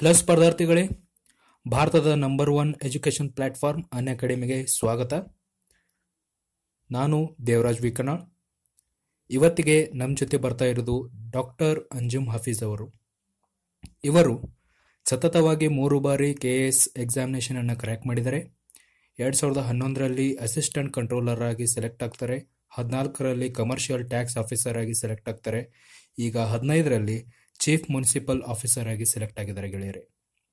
Hello ಸ್ಪರ್ಧಾರ್ಥಿಗಳೇ ಭಾರತದ number one education platform ಅನ್ ಅಕಾಡೆಮಿಗೆ ಸ್ವಾಗತ ನಾನು ದೇವರಾಜ್ ವಿಕನಾಳ್ ಇವತ್ತಿಗೆ ನಮ್ಮ ಜೊತೆ ಬರ್ತಾ ಇರೋದು ಡಾಕ್ಟರ್ ಅಂಜುಮ್ ಹಫೀಜ್ ಅವರು ಇವರು ಸತತವಾಗಿ ಮೂರು ಬಾರಿ ಕೆ ಎ ಎಸ್ ಎಕ್ಸಾಮಿನೇಷನ್ ಅನ್ನು ಕ್ರ್ಯಾಕ್ ಮಾಡಿದ್ದಾರೆ ಎರಡು ಸಾವಿರದ ಹನ್ನೊಂದರಲ್ಲಿ ಅಸಿಸ್ಟೆಂಟ್ ಕಂಟ್ರೋಲರ್ ಆಗಿ ಸೆಲೆಕ್ಟ್ ಆಗ್ತಾರೆ ಹದಿನಾಲ್ಕರಲ್ಲಿ ಕಮರ್ಷಿಯಲ್ ಟ್ಯಾಕ್ಸ್ ಆಫೀಸರ್ ಆಗಿ ಸೆಲೆಕ್ಟ್ ಆಗ್ತಾರೆ ಈಗ ಹದಿನೈದರಲ್ಲಿ ಚೀಫ್ ಮುನ್ಸಿಪಲ್ ಆಫೀಸರ್ ಆಗಿ ಸೆಲೆಕ್ಟ್ ಆಗಿದ್ದಾರೆ ಗೆಳೆಯರೆ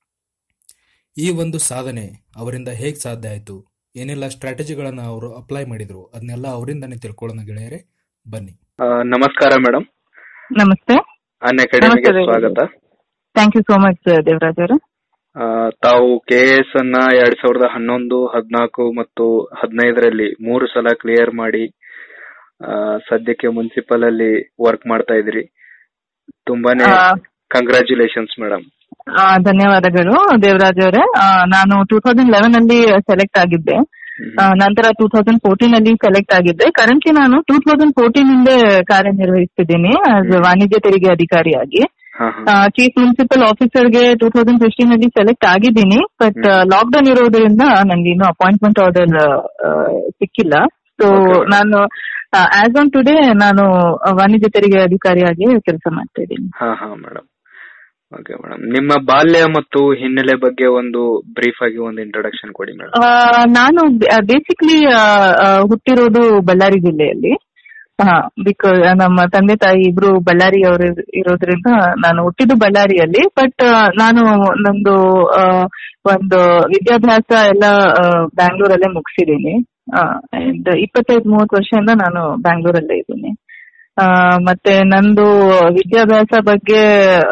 ಈ ಒಂದು ಸಾಧನೆ ಅವರಿಂದ ಹೇಗೆ ಸಾಧ್ಯ ಆಯಿತು ಏನೆಲ್ಲ ಸ್ಟ್ರಾಟಜಿಗಳನ್ನು ಅವರು ಅಪ್ಲೈ ಮಾಡಿದ್ರು ಅದನ್ನೆಲ್ಲ ಅವರಿಂದನೇ ತಿಳ್ಕೊಳ್ಳೋಣ ಗೆಳೆಯರೆ ಬನ್ನಿ ಆ, ನಮಸ್ಕಾರ ಮೇಡಮ್ ನಮಸ್ತೆ ಅನ್ ಅಕಾಡೆಮಿಗೆ ನಮಸ್ತೆ. ಸ್ವಾಗತ thank you so much Devaraj ಅವರೇ ಆ, ತಾವು ಕೆ ಎಸ್ ಅನ್ನ ಎರಡ್ ಸಾವಿರದ ಹನ್ನೊಂದು ಹದಿನಾಲ್ಕು ಮತ್ತು ಹದಿನೈದರಲ್ಲಿ ಮೂರು ಸಲ ಕ್ಲಿಯರ್ ಮಾಡಿ ಆ, ಸದ್ಯಕ್ಕೆ ಮುನ್ಸಿಪಲ್ ಅಲ್ಲಿ ವರ್ಕ್ ಮಾಡ್ತಾ ಇದ್ರಿ ತುಂಬಾನೇ ಆ, ಕಂಗ್ರ್ಯಾಚುಲೇಷನ್ಸ್ ಮೇಡಮ್ ಆ, ಧನ್ಯವಾದಗಳು ದೇವರಾಜ್ ಅವರೇ ಆ, ನಾನು ಟೂ ತೌಸಂಡ್ ಲೆವೆನ್ ಅಲ್ಲಿ ಸೆಲೆಕ್ಟ್ ಆಗಿದ್ದೆ ಆ, ನಂತರ ಟೂ ತೌಸಂಡ್ ಫೋರ್ಟೀನ್ ಅಲ್ಲಿ ಸೆಲೆಕ್ಟ್ ಆಗಿದ್ದೆ ಕರೆಂಟ್ಲಿ ನಾನು ಟೂ ತೌಸಂಡ್ ಫೋರ್ಟೀನ್ ಇಂದ ಕಾರ್ಯನಿರ್ವಹಿಸ್ತಿದ್ದೀನಿ ಆಸ್ ವಾಣಿಜ್ಯ ತೆರಿಗೆ ಅಧಿಕಾರಿಯಾಗಿ ಚೀಫ್ ಮುನ್ಸಿಪಲ್ ಆಫೀಸರ್ಗೆ ಟೂ ತೌಸಂಡ್ ಫಿಫ್ಟೀನ್ ಅಲ್ಲಿ ಸೆಲೆಕ್ಟ್ ಆಗಿದ್ದೀನಿ ಬಟ್ ಲಾಕ್ ಡೌನ್ ಇರೋದ್ರಿಂದ ನಂಗೆ ಇನ್ನು ಅಪಾಯಿಂಟ್ಮೆಂಟ್ ಆರ್ಡರ್ ಸಿಕ್ಕಿಲ್ಲ ಸೊ Okay. ನಾನು ಆಸ್ ಆನ್ ಟುಡೇ ನಾನು ವಾಣಿಜ್ಯ ತೆರಿಗೆ ಅಧಿಕಾರಿಯಾಗಿ ಕೆಲಸ ಮಾಡ್ತಾ ಇದ್ದೀನಿ ಹಾ ಹಾ ಮೇಡಮ್ ಓಕೆ ಮೇಡಮ್ ನಿಮ್ಮ ಬಾಲ್ಯ ಮತ್ತು ಹಿನ್ನೆಲೆ ಬಗ್ಗೆ ಒಂದು ಬ್ರೀಫ್ ಆಗಿ ಒಂದು ಇಂಟ್ರೊಡಕ್ಷನ್ ಕೊಡಿ ಮೇಡಮ್ ಆ, ನಾನು ಬೇಸಿಕ್ಲಿ ಹುಟ್ಟಿರೋದು ಬಳ್ಳಾರಿ ಜಿಲ್ಲೆಯಲ್ಲಿ ಹಾ ಬಿಕಾಸ್ ನಮ್ಮ ತಂದೆ ತಾಯಿ ಇಬ್ರು ಬಳ್ಳಾರಿ ಅವರು ಇರೋದ್ರಿಂದ ನಾನು ಹುಟ್ಟಿದ್ದು ಬಳ್ಳಾರಿಯಲ್ಲಿ ಬಟ್ ನಾನು ನಂದು ಆ, ಒಂದು ವಿದ್ಯಾಭ್ಯಾಸ ಎಲ್ಲ ಬ್ಯಾಂಗ್ಳೂರಲ್ಲೇ ಮುಗಿಸಿದ್ದೀನಿ ಅಂಡ್ ಇಪ್ಪತ್ತೈದು ಮೂವತ್ತು ವರ್ಷದಿಂದ ನಾನು ಬ್ಯಾಂಗ್ಳೂರಲ್ಲೇ ಇದ್ದೀನಿ ಆ, ಮತ್ತೆ ನಂದು ವಿದ್ಯಾಭ್ಯಾಸ ಬಗ್ಗೆ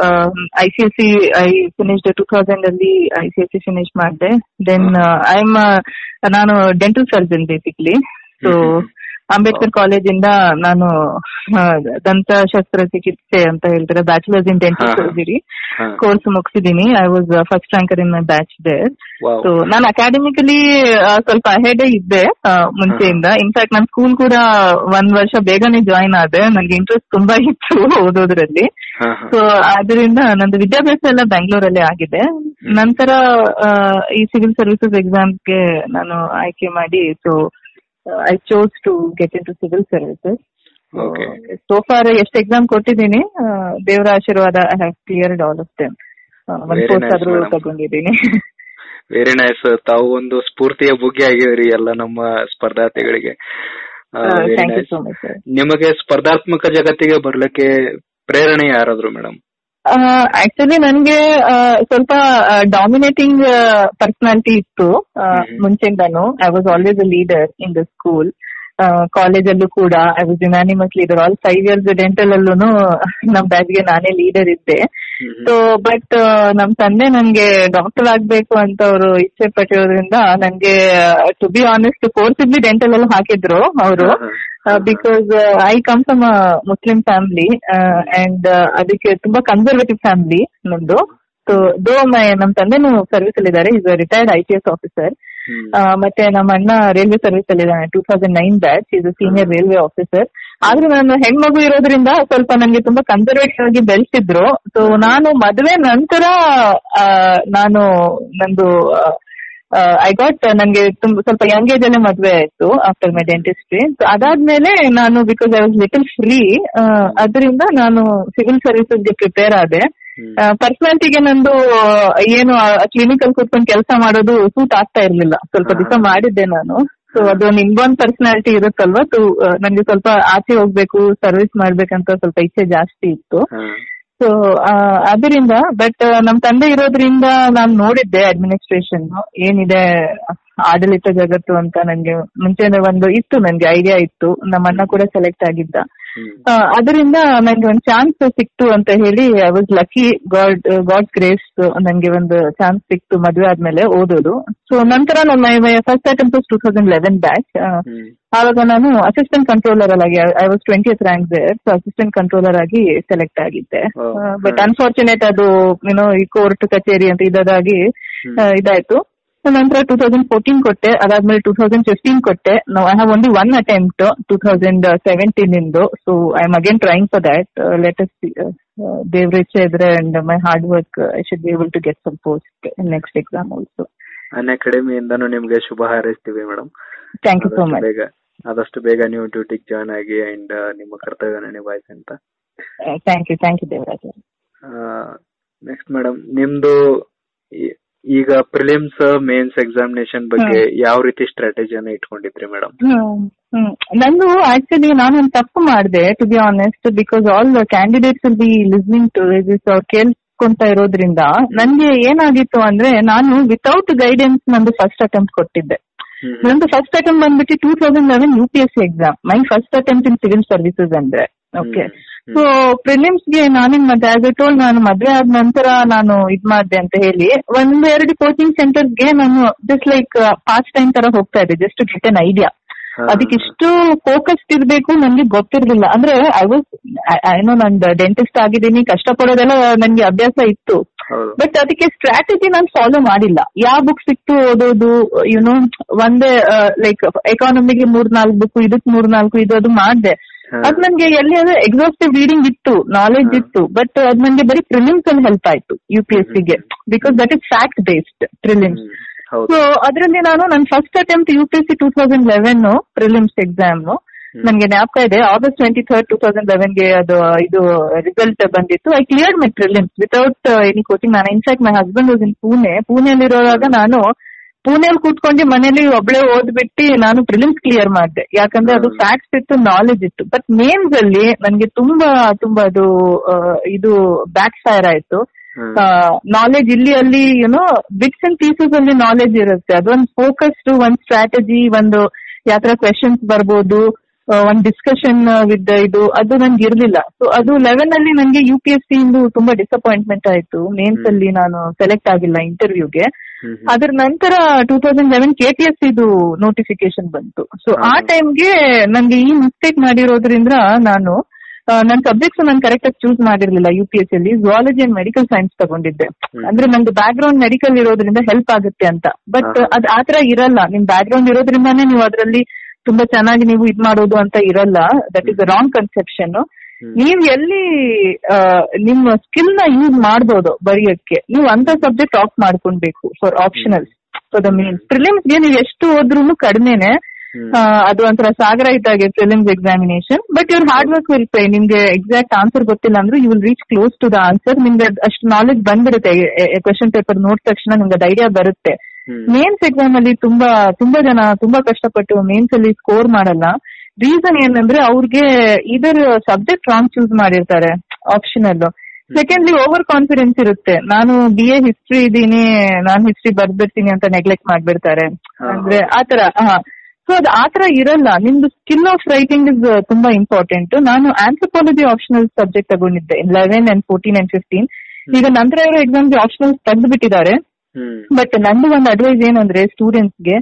I C S C I finished two thousand ಅಲ್ಲಿ I C S C finish ಮಾಡಿದೆ ದೆನ್ ಐ ಎಮ್ ನಾನು dental surgeon basically so Ambedkar ಕಾಲೇಜಿಂದ ನಾನು ಆ, ದಂತ ಶಸ್ತ್ರಚಿಕಿತ್ಸೆ ಅಂತ ಹೇಳ್ತಾರೆ ಬ್ಯಾಚುಲರ್ಸ್ ಇನ್ ಡೆಂಟಲ್ ಹಾ, ಹಾ. ಸರ್ಜರಿ ಹಾ ಕೋರ್ಸ್ ಮುಗಿಸಿದ್ದೀನಿ I was first ranker in my batch there wow so ನಾನು ಅಕಾಡೆಮಿಕಲಿ ಸ್ವಲ್ಪ ಅಹೆಡ್ ಇದ್ದೆ ಆ, ಮುಂಚೆಯಿಂದ ಇನ್ಫ್ಯಾಕ್ಟ್ ನಾನು ಸ್ಕೂಲ್ ಕೂಡ ಒಂದ್ ವರ್ಷ ಬೇಗನೆ ಜಾಯಿನ್ ಆದೆ ನನಗೆ ಇಂಟ್ರೆಸ್ಟ್ ತುಂಬಾ ಇತ್ತು ಓದೋದ್ರಲ್ಲಿ ಹಾ ಹಾ ಸೊ ಅದರಿಂದ ನಂದು ವಿದ್ಯಾಭ್ಯಾಸ ಎಲ್ಲ ಬೆಂಗಳೂರಲ್ಲೇ ಆಗಿದೆ ನಂತರ ಆ, ಈ ಸಿವಿಲ್ ಸರ್ವಿಸಸ್ ಎಕ್ಸಾಮ್ಗೆ ನಾನು ಆಯ್ಕೆ ಮಾಡಿ so I chose to get in to civil services okay so far ಎಷ್ಟು ಎಕ್ಸಾಮ್ ಕೊಟ್ಟಿದ್ದೀನಿ ಆ, ದೇವರ ಆಶೀರ್ವಾದ I have cleared all of them ಒಂದ್ Very ಕೋರ್ಸ್ nice, ಆದ್ರೂ madam. ತಗೊಂಡಿದ್ದೀನಿ ವೆರಿ ನೈಸ್ ತಾವು ಒಂದು ಸ್ಫೂರ್ತಿಯ ಬುಗ್ಗೆ ಆಗಿದ್ರಿ ಎಲ್ಲ ನಮ್ಮ ಸ್ಪರ್ಧಾರ್ಥಿಗಳಿಗೆ ಆ, very thank you nice. So much sir ನಿಮಗೆ ಸ್ಪರ್ಧಾತ್ಮಕ ಜಗತ್ತಿಗೆ ಬರ್ಲಿಕ್ಕೆ ಪ್ರೇರಣೆ ಯಾರಾದ್ರು ಮೇಡಮ್ ಆಕ್ಚುಲಿ ನನ್ಗೆ ಆ, ಸ್ವಲ್ಪ ಡಾಮಿನೇಟಿಂಗ್ ಪರ್ಸನಾಲಿಟಿ ಇತ್ತು ಆ, ಹ್ಮ್. ಮುಂಚೆಯಿಂದಾನು I was always a leader in the school ಕಾಲೇಜಲ್ಲೂ ಕೂಡ I was unanimous leader all five years dental ಅಲ್ಲೂ ನಮ್ ಬ್ಯಾಚ್ಗೆ ನಾನೇ ಲೀಡರ್ ಇದ್ದೆ ಸೊ ಬಟ್ ನಮ್ ತಂದೆ ನನ್ಗೆ ಡಾಕ್ಟರ್ ಆಗ್ಬೇಕು ಅಂತ ಅವರು ಇಚ್ಛೆ ಪಟ್ಟಿರೋದ್ರಿಂದ ನನ್ಗೆ ಟು ಬಿ ಆನೆಸ್ಟ್ ಕೋರ್ಸ್ ಇದ್ಲಿ ಡೆಂಟಲ್ ಅಲ್ಲಿ ಹಾಕಿದ್ರು ಅವರು because I come from a Muslim family and ಅದಕ್ಕೆ ತುಂಬಾ ಕನ್ಸರ್ವೇಟಿವ್ ಫ್ಯಾಮಿಲಿ ನಮ್ದು ಸೊ ದೋ ಮೈ ನಮ್ ತಂದೆನು ಸರ್ವಿಸ್ ಅಲ್ಲಿ ಇದ್ದಾರೆ is retired I P S officer ಮತ್ತೆ ನಮ್ಮ ಅಣ್ಣ ರೈಲ್ವೆ ಸರ್ವಿಸ್ ಅಲ್ಲಿ ಇದ್ದಾನೆ ಟೂ ತೌಸಂಡ್ ನೈನ್ ಬ್ಯಾಚ್ ಇದು ಸೀನಿಯರ್ ರೈಲ್ವೆ ಆಫೀಸರ್ ಆದ್ರೆ ನಾನು ಹೆಣ್ಮಗು ಇರೋದ್ರಿಂದ ಸ್ವಲ್ಪ ನಂಗೆ ತುಂಬಾ ಕನ್ಸರ್ವೇಟಿವ್ ಆಗಿ ಬೆಳೆಸಿದ್ರು ಸೊ ನಾನು ಮದುವೆ ನಂತರ ಆ, ನಾನು ನಂದು ಐ ಗಾಟ್ ನನ್ಗೆ ತುಂಬ ಸ್ವಲ್ಪ ಯಂಗ್ ಏಜ್ ಅಲ್ಲೇ ಮದ್ವೆ ಆಯ್ತು ಆಫ್ಟರ್ ಮೈ ಡೆಂಟಿಸ್ಟ್ರಿ ಅದಾದ್ಮೇಲೆ ನಾನು because I was little free ಅದರಿಂದ ನಾನು ಸಿವಿಲ್ ಸರ್ವಿಸಸ್ಗೆ ಪ್ರಿಪೇರ್ ಆದೆ ಪರ್ಸನಾಲಿಟಿಗೆ ನಂದು ಏನು ಕ್ಲಿನಿಕಲ್ ಕೂತ್ಕೊಂಡು ಕೆಲಸ ಮಾಡೋದು ಸೂಟ್ ಆಗ್ತಾ ಇರ್ಲಿಲ್ಲ ಸ್ವಲ್ಪ ದಿವಸ ಮಾಡಿದ್ದೆ ನಾನು ಸೊ ಅದೊಂದು ಇನ್ಬಾರ್ನ್ ಪರ್ಸನಾಲಿಟಿ ಇರುತ್ತಲ್ವಾ ಸೊ ನನ್ಗೆ ಸ್ವಲ್ಪ ಆಚೆ ಹೋಗ್ಬೇಕು ಸರ್ವಿಸ್ ಮಾಡ್ಬೇಕಂತ ಸ್ವಲ್ಪ ಇಚ್ಛೆ ಜಾಸ್ತಿ ಇತ್ತು ಸೊ ಅದರಿಂದ ಬಟ್ ನಮ್ ತಂದೆ ಇರೋದ್ರಿಂದ ನಾನು ನೋಡಿದ್ದೆ ಅಡ್ಮಿನಿಸ್ಟ್ರೇಷನ್ ಏನಿದೆ ಆಡಳಿತ ಜಗತ್ತು ಅಂತ ನನ್ಗೆ ಮುಂಚೆನೆ ಒಂದು ಇತ್ತು ನನ್ಗೆ ಐಡಿಯಾ ಇತ್ತು ನಮ್ಮ ಅಣ್ಣ ಕೂಡ ಸೆಲೆಕ್ಟ್ ಆಗಿದ್ದ ಆ, ಅದರಿಂದ ನಂಗೆ ಒಂದು ಚಾನ್ಸ್ ಸಿಕ್ತು ಅಂತ ಹೇಳಿ I was lucky God God grace ನಂಗೆ ಒಂದು ಚಾನ್ಸ್ ಸಿಕ್ತು ಮದುವೆ ಆದ್ಮೇಲೆ ಓದೋದು ಸೊ ನಂತರ ನನ್ನ first attempt two thousand eleven batch ಆವಾಗ ನಾನು ಅಸಿಸ್ಟೆಂಟ್ ಕಂಟ್ರೋಲರ್ ಆಗಿ I was twenty rank there so assistant controller ಆಗಿ ಸೆಲೆಕ್ಟ್ ಆಗಿದ್ದೆ Oh, ಬಟ್ hmm. ಅನ್ಫಾರ್ಚುನೇಟ್ ಅದು ಏನೋ ಈ ಕೋರ್ಟ್ ಕಚೇರಿ ಅಂತ ಇದಾಗಿ ಆ, ಇದಾಯ್ತು ನಂತರ ಟೂ ತೌಸಂಡ್ ಫೋರ್ಟೀನ್ ಕೊಟ್ಟೆ ಅದಾದ್ಮೇಲೆ ಟೂ ತೌಸಂಡ್ ಫಿಫ್ಟೀನ್ ಕೊಟ್ಟೆ I have only one attempt two thousand seventeen ಇಂದು so I am again trying for that latest ದೇವ್ರ ಇಚ್ಛೆ ಇದ್ರೆ and my hard work I should be able to get some post next exam also ಅನ್ ಅಕಾಡೆಮಿಯಿಂದನೂ ನಿಮ್ಗೆ ಶುಭ ಹಾರೈಸ್ತೀವಿ madam thank you so ಆದಷ್ಟು ಮಚ್ ಬೇಗ ಆದಷ್ಟು ಬೇಗ ನೀವು ಡ್ಯೂಟಿಗೆ ಜಾಯ್ನ್ ಆಗಿ ಅಂಡ್ ನಿಮ್ಮ ಕರ್ತವ್ಯನ ನಿಭಾಯಿಸಿ ಅಂತ thank you thank you Devaraj next madam ನಿಮ್ದು ಈ- ಈಗ ಪ್ರಿಲಿಮ್ಸ್ ಮೇನ್ಸ್ ಎಕ್ಸಾಮಿನೇಷನ್ ಬಗ್ಗೆ ಯಾವ ರೀತಿ ಸ್ಟ್ರಾಟಜಿಯನ್ನ ಇಟ್ಕೊಂಡಿದ್ರಿ ಮೇಡಮ್ ಹ್ಮ್ ಹ್ಮ್ ನಂದು ಆಕ್ಚುಲಿ ನಾನೊಂದು ತಪ್ಪು ಮಾಡಿದೆ to be honest because all candidates will be listening to this ಅವ್ರು ಕೇಳ್ಕೊಂತ ಇರೋದ್ರಿಂದ ನನ್ಗೆ ಏನಾಗಿತ್ತು ಅಂದ್ರೆ ನಾನು ವಿತೌಟ್ ಗೈಡೆನ್ಸ್ ನಂದು ಫಸ್ಟ್ ಅಟೆಂಪ್ಟ್ ಕೊಟ್ಟಿದ್ದೆ ನಂದು ಫಸ್ಟ್ ಅಟೆಂಪ್ಟ್ ಬಂದ್ಬಿಟ್ಟು two thousand eleven U P S C exam my first attempt in civil services ಅಂದ್ರೆ ಓಕೆ ಸೊ ಪ್ರಿಲಿಮ್ಸ್ ಗೆ ನಾನೇನ್ ಮತ್ತೆ ಆಸ್ ಟೋಲ್ ನಾನು ಮದ್ವೆ ಆದ ನಂತರ ನಾನು ಇದ್ ಮಾಡ್ದೆ ಅಂತ ಹೇಳಿ ಒಂದ್ ಎರಡು ಕೋಚಿಂಗ್ ಸೆಂಟರ್ಸ್ ಗೆ ನಾನು ಜಸ್ಟ್ ಲೈಕ್ ಪಾಸ್ಟ್ ಟೈಮ್ ತರ ಹೋಗ್ತಾ ಇದ್ದೆ ಜಸ್ಟ್ ಗೆಟ್ ಅನ್ ಐಡಿಯಾ ಅದಕ್ಕೆ ಇಷ್ಟು ಫೋಕಸ್ಡ್ ಇರ್ಬೇಕು ನನ್ಗೆ ಗೊತ್ತಿರ್ಲಿಲ್ಲ ಅಂದ್ರೆ ಐ ವಾಸ್ ಏನೋ ನಂದು ಡೆಂಟಿಸ್ಟ್ ಆಗಿದ್ದೀನಿ ಕಷ್ಟಪಡೋದೆಲ್ಲ ನನ್ಗೆ ಅಭ್ಯಾಸ ಇತ್ತು ಹೌದು ಬಟ್ ಅದಕ್ಕೆ ಸ್ಟ್ರಾಟಜಿ ನಾನು ಫಾಲೋ ಮಾಡಿಲ್ಲ ಯಾವ ಬುಕ್ ಸಿಕ್ತು ಓದೋದು ಯುನೋ ಒಂದೇ ಲೈಕ್ ಎಕಾನಮಿಗೆ ಮೂರ್ ನಾಲ್ಕು ಬುಕ್ ಇದಕ್ ಮೂರ್ ನಾಲ್ಕು ಇದು ಅದು ಮಾಡ್ದೆ ಹಾ. ಅದ್ ನನ್ಗೆ ಎಲ್ಲಿ ಅಂದ್ರೆ ಎಕ್ಸಾಸ್ಟಿವ್ ರೀಡಿಂಗ್ ಇತ್ತು ನಾಲೆಜ್ ಹಾ. ಇತ್ತು ಬಟ್ ಅದ್ ನನ್ಗೆ ಬರೀ ಪ್ರಿಲಿಮ್ಸ್ ಅಲ್ಲಿ ಹೆಲ್ಪ್ ಆಯ್ತು ಯು ಪಿ ಎಸ್ ಸಿಗೆ because that is fact based prelims ಹ್ಮ್. ಹೌದು ಸೊ ಅದರಲ್ಲಿ ನಾನು ನನ್ನ first attempt U P S C two thousand eleven prelims exam ನನ್ಗೆ ಜ್ಞಾಪಕ ಇದೆ ಆಗಸ್ಟ್ ಟ್ವೆಂಟಿ ಥರ್ಡ್ ಟೂ ತೌಸಂಡ್ ಲೆವೆನ್ಗೆ ಅದು ಇದು ರಿಸಲ್ಟ್ ಬಂದಿತ್ತು I clear my prelims without any coaching ನಾನು in fact my husband was in Pune ಪುಣೆಯಲ್ಲಿರುವಾಗ ನಾನು ಪುಣೆಯಲ್ಲಿ ಕೂತ್ಕೊಂಡು ಮನೇಲಿ ಒಬ್ಳೆ ಓದ್ಬಿಟ್ಟು ನಾನು ಪ್ರಿಲಿಮ್ಸ್ ಕ್ಲಿಯರ್ ಮಾಡಿದೆ ಯಾಕಂದ್ರೆ ಅದು ಹ್ಮ್. ಫ್ಯಾಕ್ಟ್ಸ್ ಇತ್ತು ನಾಲೆಜ್ ಇತ್ತು ಬಟ್ ಮೇನ್ಸ್ ಅಲ್ಲಿ ನನ್ಗೆ ತುಂಬಾ ತುಂಬಾ ಅದು ಆ, ಇದು ಬ್ಯಾಕ್ ಫೈರ್ ಆಯ್ತು ಹ್ಮ್. ನಾಲೆಜ್ ಇಲ್ಲಿ ಅಲ್ಲಿ ಯುನೋ ಬಿಟ್ಸ್ ಅಂಡ್ ಪೀಸಸ್ ಅಲ್ಲಿ ನಾಲೆಜ್ ಇರುತ್ತೆ ಅದೊಂದು ಫೋಕಸ್ಡ್ ಒಂದ್ ಸ್ಟ್ರಾಟಜಿ ಒಂದು ಯಾವ ತರ ಕ್ವೆಶನ್ಸ್ ಬರ್ಬೋದು ಆ, ಒಂದ್ ಡಿಸ್ಕಷನ್ ವಿತ್ ಇದು ಅದು ನನ್ಗೆ ಇರ್ಲಿಲ್ಲ ಸೊ ಅದು ಲೆವೆನ್ ಅಲ್ಲಿ ನನ್ಗೆ ಯು ಪಿ ಎಸ್ ಸಿ ಇಂದು ತುಂಬಾ ಡಿಸಪಾಯಿಂಟ್ಮೆಂಟ್ ಆಯ್ತು ಮೇನ್ಸ್ ಹ್ಮ್. ಅಲ್ಲಿ ನಾನು ಸೆಲೆಕ್ಟ್ ಆಗಿಲ್ಲ ಇಂಟರ್ವ್ಯೂಗೆ ಹ್ಮ್. ಅದ್ರ ನಂತರ two thousand eleven K T S ಇದು ನೋಟಿಫಿಕೇಶನ್ ಬಂತು ಸೊ ಆ ಹಾ. ಟೈಮ್ಗೆ ನನ್ಗೆ ಈ ಮಿಸ್ಟೇಕ್ ಮಾಡಿರೋದ್ರಿಂದ ನಾನು ಆ, ನನ್ನ ಸಬ್ಜೆಕ್ಟ್ಸ್ ನಾನು ಕರೆಕ್ಟ್ ಆಗಿ ಚೂಸ್ ಮಾಡಿರ್ಲಿಲ್ಲ ಯು ಪಿ ಎಸ್ ಅಲ್ಲಿ ಝುವಾಲಜಿ ಅಂಡ್ ಮೆಡಿಕಲ್ ಸೈನ್ಸ್ ತಗೊಂಡಿದ್ದೆ ಹ್ಮ್. ಅಂದ್ರೆ ನಂದು ಬ್ಯಾಕ್ ಗ್ರೌಂಡ್ ಮೆಡಿಕಲ್ ಇರೋದ್ರಿಂದ ಹೆಲ್ಪ್ ಆಗುತ್ತೆ ಅಂತ ಬಟ್ ಹಾ. ಅದ್ ಆತರ ಇರಲ್ಲ ನಿಮ್ ಬ್ಯಾಕ್ ಗ್ರೌಂಡ್ ಇರೋದ್ರಿಂದಾನೇ ನೀವು ಅದರಲ್ಲಿ ತುಂಬಾ ಚೆನ್ನಾಗಿ ನೀವು ಇದ್ ಮಾಡೋದು ಅಂತ ಇರಲ್ಲ ದಟ್ ಇಸ್ ರಾಂಗ್ ಕನ್ಸೆಪ್ಷನ್ ಹ್ಮ್. ನೀವ್ ಎಲ್ಲಿ ಆ, ನಿಮ್ಮ ಸ್ಕಿಲ್ ನ ಯೂಸ್ ಮಾಡ್ಬೋದು ಬರೆಯಕ್ಕೆ ನೀವು ಅಂತ ಸಬ್ಜೆಕ್ಟ್ ಆಫ್ ಮಾಡ್ಕೊಳ್ಬೇಕು for optionals for the mains prelims ಗೆ ನೀವು ಎಷ್ಟು ಓದ್ರೂ ಕಡಿಮೆನೆ ಹ್ಮ್. ಆ, ಅದು ಒಂಥರ ಸಾಗರ ಇದ್ದಾಗೆ ಪ್ರಿಲಿಮ್ಸ್ ಎಕ್ಸಾಮಿನೇಷನ್ ಬಟ್ ಇವ್ರ ಹಾರ್ಡ್ ವರ್ಕ್ ವಿಲ್ ಪೇ ನಿಮ್ಗೆ ಎಕ್ಸಾಕ್ಟ್ ಆನ್ಸರ್ ಗೊತ್ತಿಲ್ಲ ಅಂದ್ರೆ you will reach close to the answer ನಿಮ್ಗೆ ಅದ್ ಅಷ್ಟು ನಾಲೆಜ್ ಬಂದ್ಬಿಡುತ್ತೆ ಕ್ವೆಶನ್ ಪೇಪರ್ ನೋಡಿದ ತಕ್ಷಣ ನಿಮ್ಗೆ ಅದು ಐಡಿಯಾ ಬರುತ್ತೆ ಹ್ಮ್. ಮೇನ್ಸ್ ಎಕ್ಸಾಮ್ ಅಲ್ಲಿ ತುಂಬಾ ತುಂಬಾ ಜನ ತುಂಬಾ ಕಷ್ಟಪಟ್ಟು ಮೇನ್ಸ್ ಅಲ್ಲಿ ಸ್ಕೋರ್ ಮಾಡಲ್ಲ ರೀಸನ್ ಏನಂದ್ರೆ ಅವ್ರಿಗೆ ಇದರ್ ಸಬ್ಜೆಕ್ಟ್ ರಾಂಗ್ ಚೂಸ್ ಮಾಡಿರ್ತಾರೆ ಆಪ್ಷನಲ್ ಸೆಕೆಂಡ್ಲಿ ಓವರ್ ಕಾನ್ಫಿಡೆನ್ಸ್ ಇರುತ್ತೆ ನಾನು ಬಿ ಎ ಹಿಸ್ಟ್ರಿ ಇದ್ದೀನಿ ನಾನು ಹಿಸ್ಟ್ರಿ ಬರ್ಬಿಡ್ತೀನಿ ಅಂತ ನೆಗ್ಲೆಕ್ಟ್ ಮಾಡ್ಬಿಡ್ತಾರೆ ಹಾ. ಅಂದ್ರೆ ಆತರ ಹಾ ಸೊ ಅದು ಆತರ ಇರಲ್ಲ ನಿಮ್ದು ಸ್ಕಿಲ್ ಆಫ್ ರೈಟಿಂಗ್ ಇಸ್ ತುಂಬಾ ಇಂಪಾರ್ಟೆಂಟ್ ನಾನು ಆಂಥ್ರೋಪಾಲಜಿ ಆಪ್ಷನಲ್ ಸಬ್ಜೆಕ್ಟ್ ತಗೊಂಡಿದ್ದೆ eleven and fourteen and fifteen ಈಗ ನಂತರ ಇರೋ ಎಕ್ಸಾಮ್ಗೆ ಆಪ್ಷನಲ್ ತೆಗೆದು ಬಿಟ್ಟಿದ್ದಾರೆ ಹ್ಮ್. ಬಟ್ ನಂದು ಒಂದು ಅಡ್ವೈಸ್ ಏನಂದ್ರೆ ಸ್ಟೂಡೆಂಟ್ಸ್ಗೆ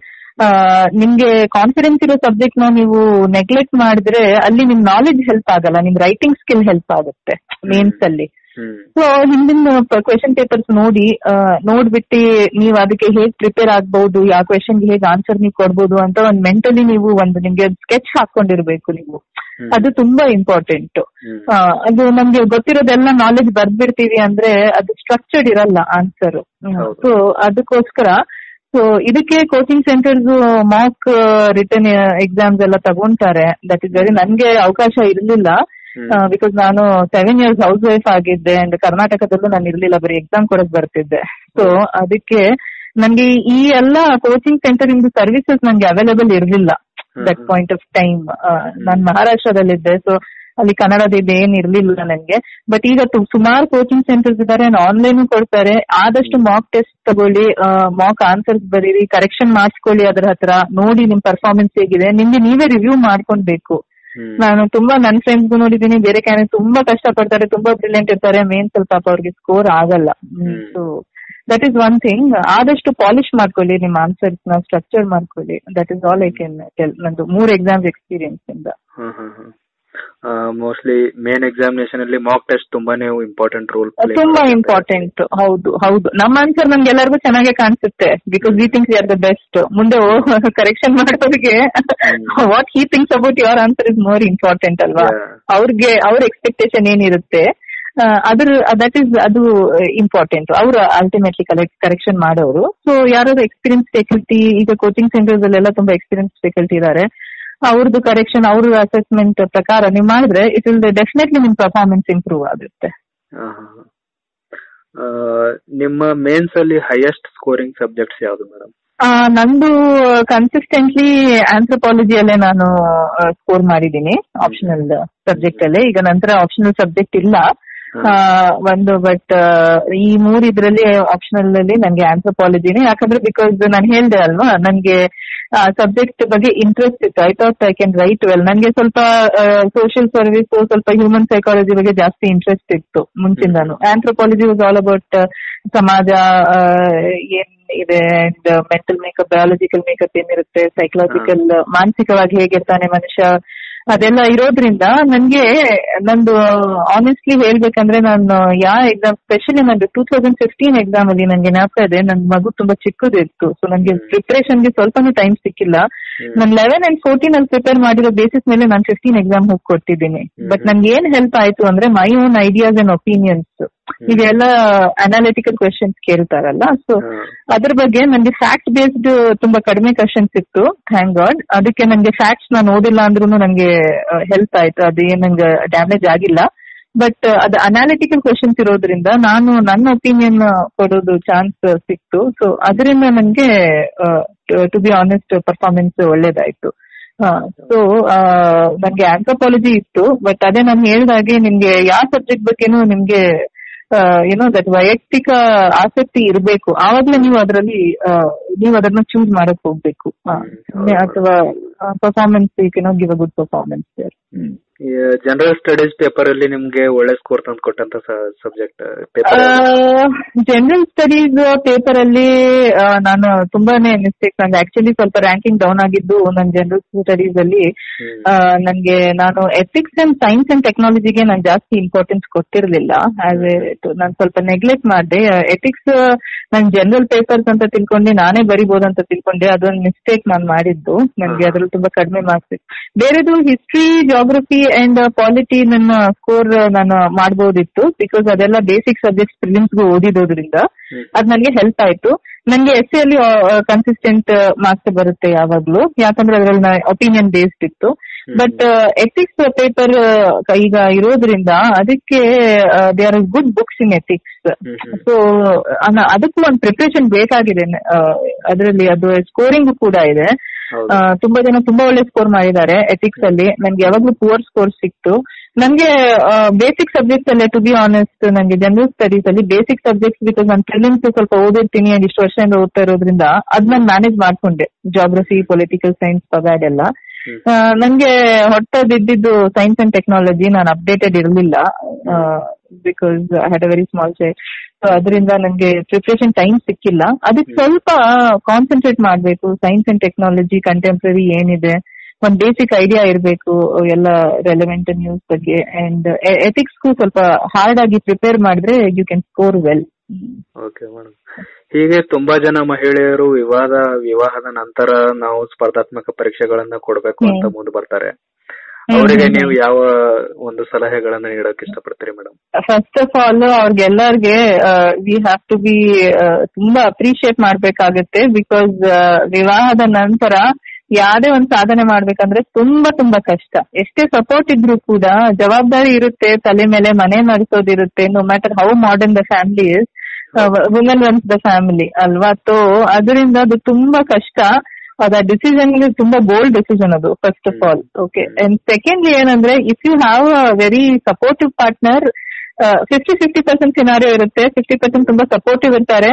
ನಿಮ್ಗೆ ಕಾನ್ಫಿಡೆನ್ಸ್ ಇರೋ ಸಬ್ಜೆಕ್ಟ್ ನ ನೀವು ನೆಗ್ಲೆಕ್ಟ್ ಮಾಡಿದ್ರೆ ಅಲ್ಲಿ ನಿಮ್ ನಾಲೆಜ್ ಹೆಲ್ಪ್ ಆಗಲ್ಲ ನಿಮ್ ರೈಟಿಂಗ್ ಸ್ಕಿಲ್ ಹೆಲ್ಪ್ ಆಗುತ್ತೆ ಮೇನ್ಸ್ ಅಲ್ಲಿ ಹ್ಮ್. ಸೊ ಹಿಂದಿನ ಕ್ವೆಶನ್ ಪೇಪರ್ಸ್ ನೋಡಿ ಆ, ನೋಡ್ಬಿಟ್ಟು ನೀವು ಅದಕ್ಕೆ ಹೇಗ್ ಪ್ರಿಪೇರ್ ಆಗ್ಬಹುದು ಯಾವ ಕ್ವೆಶನ್ಗೆ ಹೇಗ್ ಆನ್ಸರ್ ನೀವು ಕೊಡ್ಬೋದು ಅಂತ ಒಂದ್ ಮೆಂಟಲಿ ನೀವು ಒಂದು ನಿಮ್ಗೆ ಸ್ಕೆಚ್ ಹಾಕೊಂಡಿರ್ಬೇಕು ನೀವು ಹ್ಮ್. ಅದು ತುಂಬಾ ಇಂಪಾರ್ಟೆಂಟ್ ಹ್ಮ್. ಅದು ನಮ್ಗೆ ಗೊತ್ತಿರೋದೆಲ್ಲ ನಾಲೆಜ್ ಬರ್ದ್ಬಿಡ್ತೀವಿ ಅಂದ್ರೆ ಅದು ಸ್ಟ್ರಕ್ಚರ್ಡ್ ಇರಲ್ಲ ಆನ್ಸರ್ ಹೌದು. ಸೊ ಅದಕ್ಕೋಸ್ಕರ ಸೊ ಇದಕ್ಕೆ coaching centres mock written exams ಎಲ್ಲ ತಗೊಂತಾರೆ ದಟ್ ಇಸ್ ವೆರಿ ನನ್ಗೆ ಅವಕಾಶ ಇರಲಿಲ್ಲ ಹ್ಮ್. ಬಿಕಾಸ್ ನಾನು ಸೆವೆನ್ ಇಯರ್ಸ್ ಹೌಸ್ ವೈಫ್ ಆಗಿದ್ದೆ ಅಂಡ್ ಕರ್ನಾಟಕದಲ್ಲೂ ನಾನು ಇರ್ಲಿಲ್ಲ ಬರೀ ಎಕ್ಸಾಮ್ ಕೊಡಕ್ ಬರ್ತಿದ್ದೆ ಸೊ ಅದಕ್ಕೆ ನನ್ಗೆ ಈ ಎಲ್ಲ ಕೋಚಿಂಗ್ ಸೆಂಟರ್ ಇಂದು ಸರ್ವಿಸಸ್ ನನ್ಗೆ ಅವೈಲೇಬಲ್ ಇರಲಿಲ್ಲ that hmm. Point of time ನಾನು ಮಹಾರಾಷ್ಟ್ರದಲ್ಲಿದ್ದೆ ಸೊ ಅಲ್ಲಿ ಕನ್ನಡದ ಏನ್ ಇರ್ಲಿಲ್ಲ ನನ್ಗೆ ಬಟ್ ಈಗ ಸುಮಾರು ಕೋಚಿಂಗ್ ಸೆಂಟರ್ಸ್ ಇದಾರೆ ಆನ್ಲೈನ್ ಕೊಡ್ತಾರೆ ಆದಷ್ಟು ಮಾಕ್ ಟೆಸ್ಟ್ ತಗೊಳ್ಳಿ ಮಾಕ್ ಆನ್ಸರ್ಸ್ ಬರೀರಿ ಕರೆಕ್ಷನ್ ಮಾಡಿಸ್ಕೊಳ್ಳಿ ಅದ್ರ ಹತ್ರ ನೋಡಿ ನಿಮ್ ಪರ್ಫಾರ್ಮೆನ್ಸ್ ಹೇಗಿದೆ ನಿಮ್ಗೆ ನೀವೇ ರಿವ್ಯೂ ಮಾಡ್ಕೊಳ್ಬೇಕು ಹ್ಮ್. ನಾನು ತುಂಬಾ ನನ್ನ ಫ್ರೆಂಡ್ಸ್ ನೋಡಿದೀನಿ ಬೇರೆ ಕ್ಯಾಂಡಿಡೇಟ್ ತುಂಬಾ ಕಷ್ಟ ಪಡ್ತಾರೆ ತುಂಬಾ ಬ್ರಿಲಿಯಂಟ್ ಇರ್ತಾರೆ ಮೇನ್ ಸ್ವಲ್ಪ ಪಾಪ ಅವ್ರಿಗೆ ಸ್ಕೋರ್ ಆಗಲ್ಲ hmm. So that is one thing ಆದಷ್ಟು ಪಾಲಿಶ್ ಮಾಡ್ಕೊಳ್ಳಿ ನಿಮ್ಮ ಆನ್ಸರ್ಸ್ ನ ಸ್ಟ್ರಕ್ಚರ್ ಮಾಡ್ಕೊಳ್ಳಿ that is all I can tell ನಂದು ಮೂರ್ ಎಕ್ಸಾಮ್ಸ್ ಎಕ್ಸ್ಪೀರಿಯನ್ಸ್ ಇಂದ ಹ್ಮ್, ಹ್ಮ್, ಹ್ಮ್. ಆ, ಮೋಸ್ಟ್ಲಿ ಮೇನ್ ಎಕ್ಸಾಮಿನೇಷನ್ ಅಲ್ಲಿ ಮಾಕ್ ಟೆಸ್ಟ್ ತುಂಬಾನೇ ಇಂಪಾರ್ಟೆಂಟ್ ರೋಲ್ ತುಂಬಾ ಇಂಪಾರ್ಟೆಂಟ್ ಹೌದು ಹೌದು ನಮ್ಮ ಆನ್ಸರ್ ನಮ್ಗೆ ಎಲ್ಲರಿಗೂ ಚೆನ್ನಾಗೆ ಕಾಣಿಸುತ್ತೆ because we thinks are the best ಮುಂದೆ ಕರೆಕ್ಷನ್ ಮಾಡೋರಿಗೆ what he thinks about your answer is more important ಅಲ್ವಾ Yeah. ಅವ್ರಿಗೆ ಅವ್ರ ಎಕ್ಸ್ಪೆಕ್ಟೇಷನ್ ಏನಿರುತ್ತೆ ಆ, ಅದ್ರ ದಟ್ ಇಸ್ ಅದು ಇಂಪಾರ್ಟೆಂಟ್ ಅವ್ರು ಅಲ್ಟಿಮೇಟ್ಲಿ ಕಲೆಕ್ಟ್ ಕರೆಕ್ಷನ್ ಮಾಡೋರು ಸೊ ಯಾರಾದ್ರು ಎಕ್ಸ್ಪೀರಿಯನ್ಸ್ ಫೆಕಲ್ಟಿ ಈಗ ಕೋಚಿಂಗ್ ಸೆಂಟರ್ಸ್ ಅಲ್ಲೆಲ್ಲ ತುಂಬಾ ಎಕ್ಸ್ಪೀರಿಯನ್ಸ್ ಫೆಕಲ್ಟಿ ಇದಾರೆ ಅವ್ರದ್ದು ಕರೆಕ್ಷನ್ ಅವ್ರ ಅಸೆಸ್ಮೆಂಟ್ ಪ್ರಕಾರ ನೀವು ಮಾಡಿದ್ರೆ ಇಟ್ ವಿಲ್ ಡೆಫಿನೆಟ್ಲಿ ನಿಮ್ ಪರ್ಫಾರ್ಮೆನ್ಸ್ ಇಂಪ್ರೂವ್ ಆಗುತ್ತೆ ನಿಮ್ಮ ಮೇನ್ಸ್ ಅಲ್ಲಿ ಹೈಯೆಸ್ಟ್ ಸ್ಕೋರಿಂಗ್ ಸಬ್ಜೆಕ್ಟ್ಸ್ ಯಾವ್ದು ಮೇಡಮ್ ಆ, ನಂದು ಕನ್ಸಿಸ್ಟೆಂಟ್ಲಿ ಆಂಥ್ರೋಪಾಲಜಿ ಅಲ್ಲೇ ನಾನು ಸ್ಕೋರ್ ಮಾಡಿದ್ದೀನಿ ಆಪ್ಷನಲ್ ಸಬ್ಜೆಕ್ಟ್ ಅಲ್ಲೇ ಈಗ ನಂತರ ಆಪ್ಷನಲ್ ಸಬ್ಜೆಕ್ಟ್ ಇಲ್ಲ ಆ, ಒಂದು ಬಟ್ ಈ ಮೂರ್ ಇದ್ರಲ್ಲಿ ಆಪ್ಷನಲ್ ಅಲ್ಲಿ ನನಗೆ ಆಂಥ್ರೋಪಾಲಜಿನೇ ಯಾಕಂದ್ರೆ ಬಿಕಾಸ್ ನಾನು ಹೇಳ್ದೆ ಅಲ್ವಾ ನನಗೆ ಸಬ್ಜೆಕ್ಟ್ ಬಗ್ಗೆ ಇಂಟ್ರೆಸ್ಟ್ ಇತ್ತು I thought I can write well ನನಗೆ ಸ್ವಲ್ಪ ಸೋಷಿಯಲ್ ಸರ್ವಿಸ್ ಸ್ವಲ್ಪ ಹ್ಯೂಮನ್ ಸೈಕಾಲಜಿ ಬಗ್ಗೆ ಜಾಸ್ತಿ ಇಂಟ್ರೆಸ್ಟ್ ಇತ್ತು ಮುಂಚಿಂದಾನು ಆಂಥ್ರೋಪಾಲಜಿ ವಾಸ್ ಆಲ್ ಅಬೌಟ್ ಸಮಾಜ ಆ, ಏನ್ ಇದೆ and mental makeup biological makeup ಏನಿರುತ್ತೆ ಸೈಕಲಾಜಿಕಲ್ ಮಾನಸಿಕವಾಗಿ ಹೇಗಿರ್ತಾನೆ ಮನುಷ್ಯ ಅದೆಲ್ಲ ಇರೋದ್ರಿಂದ ನನ್ಗೆ ನಂದು ಆನೆಸ್ಟ್ಲಿ ಹೇಳ್ಬೇಕಂದ್ರೆ ನಾನು ಯಾವ ಎಕ್ಸಾಮ್ ಸ್ಪೆಷಲಿ ನಂದು ಟೂ ತೌಸಂಡ್ ಫಿಫ್ಟೀನ್ ಎಕ್ಸಾಮ್ ಅಲ್ಲಿ ನನ್ಗೆ ಜ್ಞಾಪಕ ಇದೆ ನನ್ ಮಗು ತುಂಬಾ ಚಿಕ್ಕದಿತ್ತು ಸೊ ನನ್ಗೆ ಪ್ರಿಪರೇಷನ್ ಗೆ ಸ್ವಲ್ಪನೂ ಟೈಮ್ ಸಿಕ್ಕಿಲ್ಲ ನಾನು ಲೆವೆನ್ ಅಂಡ್ ಫೋರ್ಟೀನ್ ಅಲ್ಲಿ ಪ್ರಿಪೇರ್ ಮಾಡಿರೋ ಬೇಸಿಸ್ ಮೇಲೆ ನಾನು ಫಿಫ್ಟೀನ್ ಎಕ್ಸಾಮ್ ಹೋಗಿ ಕೊಟ್ಟಿದ್ದೀನಿ ಬಟ್ ನನ್ಗೆ ಏನ್ ಹೆಲ್ಪ್ ಆಯ್ತು ಅಂದ್ರೆ my own ideas and opinions ಇದೆಲ್ಲ ಅನಾಲಿಟಿಕಲ್ ಕ್ವೆಶನ್ಸ್ ಕೇಳ್ತಾರಲ್ಲ ಸೊ ಅದ್ರ ಬಗ್ಗೆ ನನಗೆ ಫ್ಯಾಕ್ಟ್ ಬೇಸ್ಡ್ ತುಂಬಾ ಕಡಿಮೆ ಕ್ವಶನ್ಸ್ ಇತ್ತು ಥ್ಯಾಂಕ್ ಗಾಡ್ ಅದಕ್ಕೆ ನನಗೆ ಫ್ಯಾಕ್ಟ್ಸ್ ನಾನು ಓದಿಲ್ಲ ಅಂದ್ರೂ ನನಗೆ ಹೆಲ್ಪ್ ಆಯ್ತು ಅದೇನ್ ನಂಗೆ ಡ್ಯಾಮೇಜ್ ಆಗಿಲ್ಲ ಬಟ್ ಅದು ಅನಾಲಿಟಿಕಲ್ ಕ್ವೆಶನ್ಸ್ ಇರೋದ್ರಿಂದ ನಾನು ನನ್ನ ಒಪಿನಿಯನ್ ಕೊಡೋದು ಚಾನ್ಸ್ ಸಿಕ್ತು ಸೊ ಅದರಿಂದ ನನಗೆ ಟು ಬಿ ಆನೆಸ್ಟ್ ಪರ್ಫಾರ್ಮೆನ್ಸ್ ಒಳ್ಳೇದಾಯ್ತು ಸೊ ನನಗೆ ಆಂಥ್ರೋಪಾಲಜಿ ಇತ್ತು ಬಟ್ ಅದೇ ನಾನು ಹೇಳ್ದಾಗೆ ನಿಮ್ಗೆ ಯಾವ ಸಬ್ಜೆಕ್ಟ್ ಬಗ್ಗೆನೂ ನಿಮ್ಗೆ ಏನೋ ದಟ್ ವೈಯಕ್ತಿಕ ಆಸಕ್ತಿ ಇರಬೇಕು ಆವಾಗ್ಲೇ ನೀವು ಅದರಲ್ಲಿ ನೀವು ಅದನ್ನ ಚೂಸ್ ಮಾಡಕ್ ಹೋಗ್ಬೇಕು ಆ, ಸುಮ್ನೆ ಅಥವಾ performance you can give a good performance general studies paper ಅಲ್ಲಿ ನಿಮ್ಗೆ ಒಳ್ಳೆ ಸ್ಕೋರ್ ತಂದು ಕೊಟ್ಟಂತ subject paper general studies paper ಅಲ್ಲಿ ಆ, ನಾನು ತುಂಬಾನೇ ಮಿಸ್ಟೇಕ್ ನಂದು ಆಕ್ಚುಲಿ ಸ್ವಲ್ಪ ರ್ಯಾಂಕಿಂಗ್ ಡೌನ್ ಆಗಿದ್ದು ನನ್ನ ಜನರಲ್ ಸ್ಟಡೀಸ್ ಅಲ್ಲಿ ಆ, ನನ್ಗೆ ನಾನು ಎಥಿಕ್ಸ್ ಅಂಡ್ ಸೈನ್ಸ್ ಅಂಡ್ ಟೆಕ್ನಾಲಜಿಗೆ ನಾನು ಜಾಸ್ತಿ ಇಂಪಾರ್ಟೆನ್ಸ್ ಕೊಟ್ಟಿರ್ಲಿಲ್ಲ ಆಸ್ ನಾನು ಸ್ವಲ್ಪ ನೆಗ್ಲೆಕ್ಟ್ ಮಾಡಿದೆ ಎಥಿಕ್ಸ್ ನಾನು ಜನರಲ್ ಪೇಪರ್ಸ್ ಅಂತ ತಿಳ್ಕೊಂಡೆ ನಾನೇ ಬರಿಬೋದಂತ ತಿಳ್ಕೊಂಡೆ ಅದೊಂದು ಮಿಸ್ಟೇಕ್ ನಾನು ಮಾಡಿದ್ದು ನನಗೆ ಅದ್ರಲ್ಲಿ ತುಂಬಾ ಕಡಿಮೆ ಮಾರ್ಕ್ಸ್ ಬೇರೆದು ಹಿಸ್ಟ್ರಿ ಜಾಗ್ರಫಿ ಅಂಡ್ ಪಾಲಿಟಿ ನನ್ನ ಸ್ಕೋರ್ ನಾನು ಮಾಡ್ಬೋದಿತ್ತು ಬಿಕಾಸ್ ಅದೆಲ್ಲ ಬೇಸಿಕ್ ಸಬ್ಜೆಕ್ಟ್ಸ್ ಪ್ರಿಲಿಮ್ಸ್ಗೂ ಓದಿದೋದ್ರಿಂದ ಅದ್ ನನಗೆ ಹೆಲ್ಪ್ ಆಯ್ತು ನನಗೆ ಎಸ್ ಅಲ್ಲಿ ಕನ್ಸಿಸ್ಟೆಂಟ್ ಮಾರ್ಕ್ಸ್ ಬರುತ್ತೆ ಯಾವಾಗ್ಲೂ ಯಾಕಂದ್ರೆ ಅದ್ರಲ್ಲಿ ಒಪಿನಿಯನ್ ಬೇಸ್ಡ್ ಇತ್ತು ಬಟ್ ಎಥಿಕ್ಸ್ ಪೇಪರ್ ಈಗ ಇರೋದ್ರಿಂದ ಅದಕ್ಕೆ they are good books in ethics so ಅದಕ್ಕೂ ಒಂದು ಪ್ರಿಪರೇಷನ್ ಬೇಕಾಗಿದೆ ಅದರಲ್ಲಿ ಅದು ಸ್ಕೋರಿಂಗ್ ಕೂಡ ಇದೆ ಆ, ತುಂಬಾ ಜನ ತುಂಬಾ ಒಳ್ಳೆ ಸ್ಕೋರ್ ಮಾಡಿದ್ದಾರೆ ಎಥಿಕ್ಸ್ ಅಲ್ಲಿ ನನ್ಗೆ ಯಾವಾಗ್ಲೂ ಪುವರ್ ಸ್ಕೋರ್ ಸಿಕ್ತು ನನ್ಗೆ ಬೇಸಿಕ್ ಸಬ್ಜೆಕ್ಟ್ಸ್ ಅಲ್ಲೇ ಟು ಬಿ ಆನೆಸ್ಟ್ ನನಗೆ ಜನರಲ್ ಸ್ಟಡೀಸ್ ಅಲ್ಲಿ ಬೇಸಿಕ್ ಸಬ್ಜೆಕ್ಟ್ಸ್ ಬಿಕಾಸ್ ನಾನು ಪ್ರಿಲಿಮ್ಸ್ ಸ್ವಲ್ಪ ಓದಿರ್ತೀನಿ ಅಂಡ್ ಇಷ್ಟು ವರ್ಷದಿಂದ ಓದ್ತಾ ಇರೋದ್ರಿಂದ ಅದ್ ನಾನು ಮ್ಯಾನೇಜ್ ಮಾಡ್ಕೊಂಡೆ ಜಾಗ್ರಫಿ ಪೊಲಿಟಿಕಲ್ ಸೈನ್ಸ್ ಪಗಾಡ್ ಎಲ್ಲ ಆ, ನನ್ಗೆ ಹೊಟ್ಟದಿದ್ದು ಸೈನ್ಸ್ ಅಂಡ್ ಟೆಕ್ನಾಲಜಿ ನಾನು ಅಪ್ಡೇಟೆಡ್ ಇರಲಿಲ್ಲ because I had a very small child so ಅದರಿಂದ ನನಗೆ ಪ್ರಿಪ್ರೇಷನ್ ಟೈಮ್ ಸಿಕ್ಕಿಲ್ಲ ಅದಕ್ಕೆ ಸ್ವಲ್ಪ ಕಾನ್ಸಂಟ್ರೇಟ್ ಮಾಡಬೇಕು ಸೈನ್ಸ್ ಅಂಡ್ ಟೆಕ್ನಾಲಜಿ ಕಂಟೆಂಪ್ರರಿ ಏನಿದೆ ಒಂದ್ ಬೇಸಿಕ್ ಐಡಿಯಾ ಇರಬೇಕು ಎಲ್ಲ ರೆಲೆವೆಂಟ್ ನ್ಯೂಸ್ ಬಗ್ಗೆ ಅಂಡ್ ಎಥಿಕ್ಸ್ಗೂ ಸ್ವಲ್ಪ ಹಾರ್ಡ್ ಆಗಿ ಪ್ರಿಪೇರ್ ಮಾಡಿದ್ರೆ you can score well okay madam ಹೀಗೆ ತುಂಬಾ ಜನ ಮಹಿಳೆಯರು ವಿವಾದ ವಿವಾಹದ ನಂತರ ನಾವು ಸ್ಪರ್ಧಾತ್ಮಕ ಪರೀಕ್ಷೆಗಳನ್ನ ಕೊಡ್ಬೇಕು ಅಂತ ಮುಂದೆ ಬರ್ತಾರೆ ಅವರಿಗೆ ನೀವು ಯಾವ ಒಂದು ಸಲಹೆಗಳನ್ನ ನೀಡಕ್ ಇಷ್ಟಪಡ್ತೀರಿ ಮೇಡಮ್ ಫಸ್ಟ್ ಆಫ್ ಆಲ್ ಅವ್ರಿಗೆಲ್ಲರಿಗೆ ವಿ ಹ್ಯಾವ್ ಟು ಬಿ ತುಂಬಾ ಅಪ್ರಿಶಿಯೇಟ್ ಮಾಡ್ಬೇಕಾಗತ್ತೆ ಬಿಕಾಸ್ ವಿವಾಹದ ನಂತರ ಯಾವ್ದೇ ಒಂದು ಸಾಧನೆ ಮಾಡ್ಬೇಕಂದ್ರೆ ತುಂಬಾ ತುಂಬಾ ಕಷ್ಟ ಎಷ್ಟೇ ಸಪೋರ್ಟ್ ಇದ್ರೂ ಕೂಡ ಜವಾಬ್ದಾರಿ ಇರುತ್ತೆ ತಲೆ ಮೇಲೆ ಮನೆ ನಡೆಸೋದಿರುತ್ತೆ no matter how modern the family is women runs the family ಅಲ್ವಾ ಸೊ ಅದರಿಂದ ಅದು ತುಂಬಾ ಕಷ್ಟ ಅದ ಡಿಸಿಷನ್ ತುಂಬಾ ಬೋಲ್ಡ್ ಡಿಸಿಷನ್ ಅದು first of all okay and secondly ಏನಂದ್ರೆ if you have a very supportive partner fifty fifty percent scenario ಇರುತ್ತೆ ಫಿಫ್ಟಿ ಪರ್ಸೆಂಟ್ ತುಂಬಾ ಸಪೋರ್ಟಿವ್ ಇರ್ತಾರೆ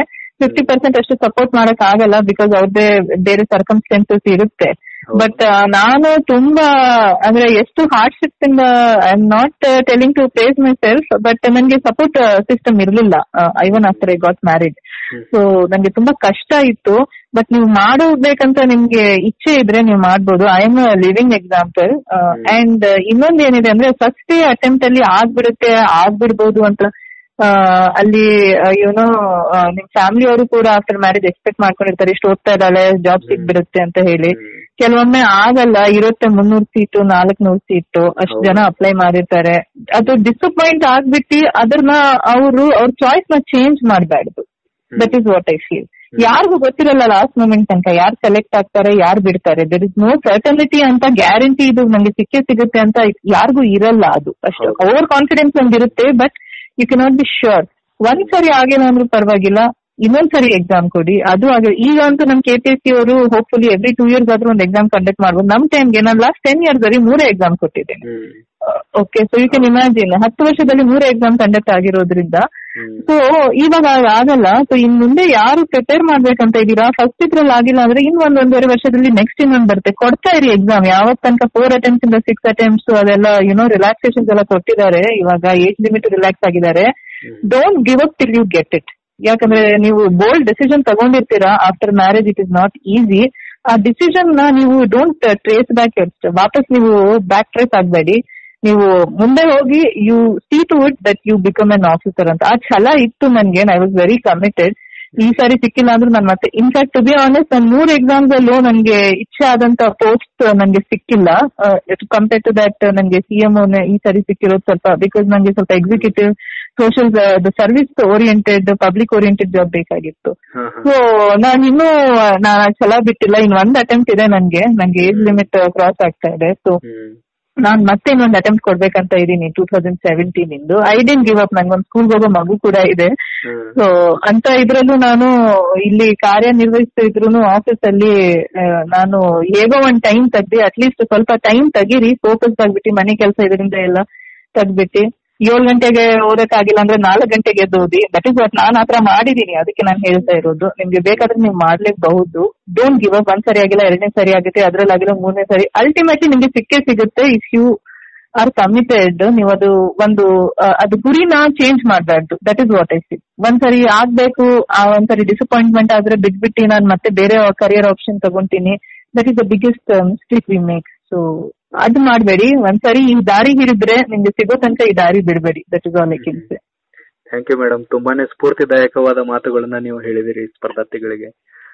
ಫಿಫ್ಟಿ ಪರ್ಸೆಂಟ್ ಅಷ್ಟು ಸಪೋರ್ಟ್ ಮಾಡಕ್ ಆಗಲ್ಲ ಬಿಕಾಸ್ ಅವ್ರದ್ದೇ ಬೇರೆ ಸರ್ಕಮ್ಸ್ಟೆನ್ಸಸ್ ಇರುತ್ತೆ ಹೌದು. ಬಟ್ ನಾನು ತುಂಬಾ ಅಂದ್ರೆ ಎಷ್ಟು ಹಾರ್ಡ್ಶಿಪ್ಸ್ ಇಂದ I am not telling to praise myself but ನನಗೆ ಸಪೋರ್ಟ್ ಸಿಸ್ಟಮ್ ಇರ್ಲಿಲ್ಲ even after I got married hmm. So ನಂಗೆ ತುಂಬಾ ಕಷ್ಟ ಇತ್ತು ಬಟ್ ನೀವು ಮಾಡಬೇಕಂತ ನಿಮ್ಗೆ ಇಚ್ಛೆ ಇದ್ರೆ ನೀವು ಮಾಡ್ಬೋದು I am living example and ಇನ್ನೊಂದ್ ಏನಿದೆ ಅಂದ್ರೆ ಫಸ್ಟ್ ಅಟೆಂಪ್ಟ್ ಅಲ್ಲಿ ಆಗ್ಬಿಡುತ್ತೆ ಆಗ್ಬಿಡ್ಬೋದು ಅಂತ ಆ, ಅಲ್ಲಿ ಏನೋ ನಿಮ್ ಫ್ಯಾಮಿಲಿ ಅವರು ಕೂಡ ಆಫ್ಟರ್ ಮ್ಯಾರೇಜ್ ಎಕ್ಸ್ಪೆಕ್ಟ್ ಮಾಡ್ಕೊಂಡಿರ್ತಾರೆ ಇಷ್ಟು ಓದ್ತಾ ಇದ್ದಾಳೆ ಜಾಬ್ ಸಿಗ್ಬಿಡುತ್ತೆ ಅಂತ ಹೇಳಿ ಹ್ಮ್. ಕೆಲವೊಮ್ಮೆ ಆಗಲ್ಲ ಇರುತ್ತೆ ಮುನ್ನೂರ್ ಸೀಟು ನಾಲ್ಕನೂರ್ ಸೀಟು ಅಷ್ಟು ಹೌದು. ಜನ ಅಪ್ಲೈ ಮಾಡಿರ್ತಾರೆ ಅದು ಡಿಸಪಾಯಿಂಟ್ ಆಗ್ಬಿಟ್ಟು ಅದನ್ನ ಅವರು ಅವ್ರ ಚಾಯ್ಸ್ ನ ಚೇಂಜ್ ಮಾಡಬಾರ್ದು that is what I feel ಯಾರಿಗೂ ಗೊತ್ತಿರಲ್ಲ ಲಾಸ್ಟ್ ಮೂಮೆಂಟ್ ತನಕ ಯಾರು ಸೆಲೆಕ್ಟ್ ಆಗ್ತಾರೆ ಯಾರು ಬಿಡ್ತಾರೆ ದರ್ ಇಸ್ ನೋ ಸರ್ಟನಿಟಿ ಅಂತ ಗ್ಯಾರಂಟಿ ಇದು ನಂಗೆ ಸಿಕ್ಕೇ ಸಿಗುತ್ತೆ ಅಂತ ಯಾರಿಗೂ ಇರಲ್ಲ ಅದು ಅಷ್ಟು ಹೌದು. ಓವರ್ ಕಾನ್ಫಿಡೆನ್ಸ್ ಒಂದಿರುತ್ತೆ but you cannot be sure ಒಂದ್ ಸರಿ ಆಗಿಲ್ಲ ಅಂದ್ರೂ ಪರವಾಗಿಲ್ಲ ಇನ್ನೊಂದ್ ಸರಿ ಎಕ್ಸಾಮ್ ಕೊಡಿ ಅದು ಆಗ ಈಗ ಅಂತೂ ನಮ್ ಕೆ ಪಿ ಎಸ್ ಸಿ ಅವರು ಹೋಪ್ಫುಲಿ ಎವ್ರಿ ಟೂ ಇಯರ್ಸ್ ಆದ್ರೂ ಒಂದು ಎಕ್ಸಾಮ್ ಕಂಡಕ್ಟ್ ಮಾಡ್ಬೋದು ನಮ್ ಟೈಮ್ಗೆ ನಾನು ಲಾಸ್ಟ್ ಟೆನ್ ಇಯರ್ಸ್ ಅಲ್ಲಿ ಮೂರೇ ಎಕ್ಸಾಮ್ ಕೊಟ್ಟಿದ್ದೇನೆ hmm. Okay so you can imagine ಹತ್ತು ವರ್ಷದಲ್ಲಿ ಮೂರೇ ಎಕ್ಸಾಮ್ ಕಂಡಕ್ಟ್ ಆಗಿರೋದ್ರಿಂದ ಹ್ಮ್. ಸೊ ಇವಾಗ ಹಾಗ್ ಆಗಲ್ಲ ಸೊ ಇನ್ ಮುಂದೆ ಯಾರು ಪ್ರಿಪೇರ್ ಮಾಡ್ಬೇಕಂತ ಇದ್ದೀರಾ ಫಸ್ಟ್ ಇದ್ರಲ್ಲಿ ಆಗಿಲ್ಲ ಅಂದ್ರೆ ಇನ್ ಒಂದ್ ಒಂದೂವರೆ ವರ್ಷದಲ್ಲಿ ನೆಕ್ಸ್ಟ್ ಇನ್ನೊಂದ್ ಬರುತ್ತೆ ಕೊಡ್ತಾ ಇರಿ ಎಕ್ಸಾಮ್ ಯಾವತ್ ತನಕ ಫೋರ್ ಅಟೆಂಪ್ಟ್ಸ್ ಇಂದ ಸಿಕ್ಸ್ ಅಟೆಂಪ್ಟ್ಸ್ ಅದೆಲ್ಲ ಯುನೋ ರಿಲ್ಯಾಕ್ಸೇಷನ್ಸ್ ಎಲ್ಲ ಕೊಟ್ಟಿದ್ದಾರೆ ಇವಾಗ ಏಜ್ ಲಿಮಿಟ್ ರಿಲ್ಯಾಕ್ಸ್ ಆಗಿದ್ದಾರೆ don't give up till you get it ಯಾಕಂದ್ರೆ ನೀವು ಬೋಲ್ಡ್ ಡಿಸಿಷನ್ ತಗೊಂಡಿರ್ತೀರಾ after marriage it is not easy ಆ ಡಿಸಿಷನ್ ನ ನೀವು ಡೋಂಟ್ ಟ್ರೇಸ್ ಬ್ಯಾಕ್ ವಾಪಸ್ ನೀವು ಬ್ಯಾಕ್ ಟ್ರೇಸ್ ಆಗ್ಬೇಡಿ ನೀವು ಮುಂದೆ ಹೋಗಿ you see to it that you become an officer ಅಂತ ಆ ಛಲ ಇತ್ತು ನನ್ಗೆ ಐ ವಾಸ್ ವೆರಿ ಕಮಿಟೆಡ್ ಈ ಸಾರಿ ಸಿಕ್ಕಿಲ್ಲ ಅಂದ್ರೆ ನಾನು ಮತ್ತೆ ಇನ್ಫ್ಯಾಕ್ಟ್ ಟು ಬಿ ಆನೆಸ್ಟ್ ನಾನು ಮೂರ್ ಎಕ್ಸಾಮ್ಸ್ ಅಲ್ಲೂ ನನ್ಗೆ ಇಚ್ಛೆ ಆದಂತ ಪೋಸ್ಟ್ ನನ್ಗೆ ಸಿಕ್ಕಿಲ್ಲ ಕಂಪೇರ್ ಟು ದಟ್ ನನ್ಗೆ ಸಿ ಎಂ ಈ ಸಾರಿ ಸಿಕ್ಕಿರೋದು ಸ್ವಲ್ಪ ಬಿಕಾಸ್ ನಂಗೆ ಸ್ವಲ್ಪ executive social service oriented public oriented job ಬೇಕಾಗಿತ್ತು ಹಾ, ಹಾ. ಸೊ ನಾನು ಇನ್ನೂ ನಾನು ಛಲ ಬಿಟ್ಟಿಲ್ಲ ಇನ್ ಒಂದ್ ಅಟೆಂಪ್ಟ್ ಇದೆ ನನ್ಗೆ ನಂಗೆ ಏಜ್ ಲಿಮಿಟ್ ಕ್ರಾಸ್ ಆಗ್ತಾ ಇದೆ ಸೊ ಹ್ಮ್. ನಾನ್ ಮತ್ತೆ ಇನ್ನೊಂದು ಅಟೆಂಪ್ಟ್ ಕೊಡ್ಬೇಕಂತ ಇದೀನಿ ಟೂ ತೌಸಂಡ್ ಸೆವೆಂಟೀನ್ ಇಂದು ಐ ಡೆಂಟ್ ಗಿವ್ ಅಪ್ ನಂಗೊಂದು ಸ್ಕೂಲ್ ಹೋಗೋ ಮಗು ಕೂಡ ಇದೆ ಹ್ಮ್. ಸೊ ಅಂತ ಇದ್ರಲ್ಲೂ ನಾನು ಇಲ್ಲಿ ಕಾರ್ಯನಿರ್ವಹಿಸ್ತಾ ಇದ್ರು ಆಫೀಸ್ ಅಲ್ಲಿ ಆ, ನಾನು ಹೇಗೋ ಒಂದ್ ಟೈಮ್ ತೆಗ್ದಿ ಅಟ್ಲೀಸ್ಟ್ ಸ್ವಲ್ಪ ಟೈಮ್ ತೆಗೀರಿ ಫೋಕಸ್ ಆಗ್ಬಿಟ್ಟು ಮನೆ ಕೆಲಸ ಇದರಿಂದ ಎಲ್ಲ ತೆಗ್ದ್ಬಿಟ್ಟು ಏಳು ಗಂಟೆಗೆ ಓದಕ್ಕಾಗಿಲ್ಲ ಅಂದ್ರೆ ನಾಲ್ಕು ಗಂಟೆಗೆ ಎದ್ದು ಓದಿ ದಟ್ ಇಸ್ ವಾಟ್ ನಾನು ಆತರ ಮಾಡಿದೀನಿ ಅದಕ್ಕೆ ನಾನು ಹೇಳ್ತಾ ಇರೋದು ನಿಮ್ಗೆ ಬೇಕಾದ್ರೆ ನೀವು ಮಾಡ್ಲೇಬಹುದು ಡೋಂಟ್ ಗಿವ್ ಅಪ್ ಒಂದ್ ಸರಿ ಆಗಿಲ್ಲ ಎರಡನೇ ಸರಿ ಆಗುತ್ತೆ ಅದ್ರಲ್ಲಾಗಿಲ್ಲ ಮೂರನೇ ಸರಿ ಅಲ್ಟಿಮೇಟ್ಲಿ ನಿಮ್ಗೆ ಸಿಕ್ಕೇ ಸಿಗುತ್ತೆ ಇಫ್ ಯು ಆರ್ ಕಮಿಟೆಡ್ ನೀವು ಅದು ಒಂದು ಆ, ಅದು ಗುರಿನ ಚೇಂಜ್ ಮಾಡಬಾರ್ದು that is what I see ಒಂದ್ಸರಿ ಆಗ್ಬೇಕು ಆ ಒಂದ್ಸರಿ ಡಿಸಪಾಯಿಂಟ್ಮೆಂಟ್ ಆದ್ರೆ ಬಿಟ್ಬಿಟ್ಟು ನಾನು ಮತ್ತೆ ಬೇರೆ ಕರಿಯರ್ ಆಪ್ಷನ್ ತಗೊಂತೀನಿ that is the biggest mistake we make so ಅದು ಮಾಡಬೇಡಿ ಒಂದ್ಸರಿ ಈ ದಾರಿ ಹಿಡಿದ್ರೆ ನಿಮ್ಗೆ ಸಿಗೋ ತನಕ ಈ ದಾರಿ ಬಿಡಬೇಡಿ that is all I can say thank you madam ತುಂಬಾನೇ ಸ್ಫೂರ್ತಿದಾಯಕವಾದ ಮಾತುಗಳನ್ನ ನೀವು ಹೇಳಿದಿರಿ ಸ್ಪರ್ಧಾರ್ಥಿಗಳಿಗೆ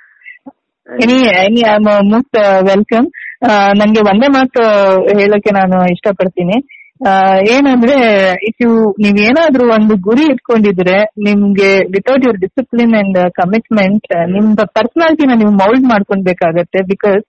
any any I most welcome ನಂಗೆ ಒಂದೇ ಮಾತು ಹೇಳಕ್ಕೆ ನಾನು ಇಷ್ಟಪಡ್ತೀನಿ ಆ, ಏನಂದ್ರೆ ಇಫ್ ಯು ನೀವೇನಾದ್ರೂ ಒಂದು ಗುರಿ ಇಟ್ಕೊಂಡಿದ್ರೆ ನಿಮ್ಗೆ without your discipline and commitment ನಿಮ್ ಪರ್ಸನಾಲಿಟಿನ ನೀವು ಮೌಲ್ಡ್ ಮಾಡ್ಕೊಳ್ಬೇಕಾಗತ್ತೆ ಬಿಕಾಸ್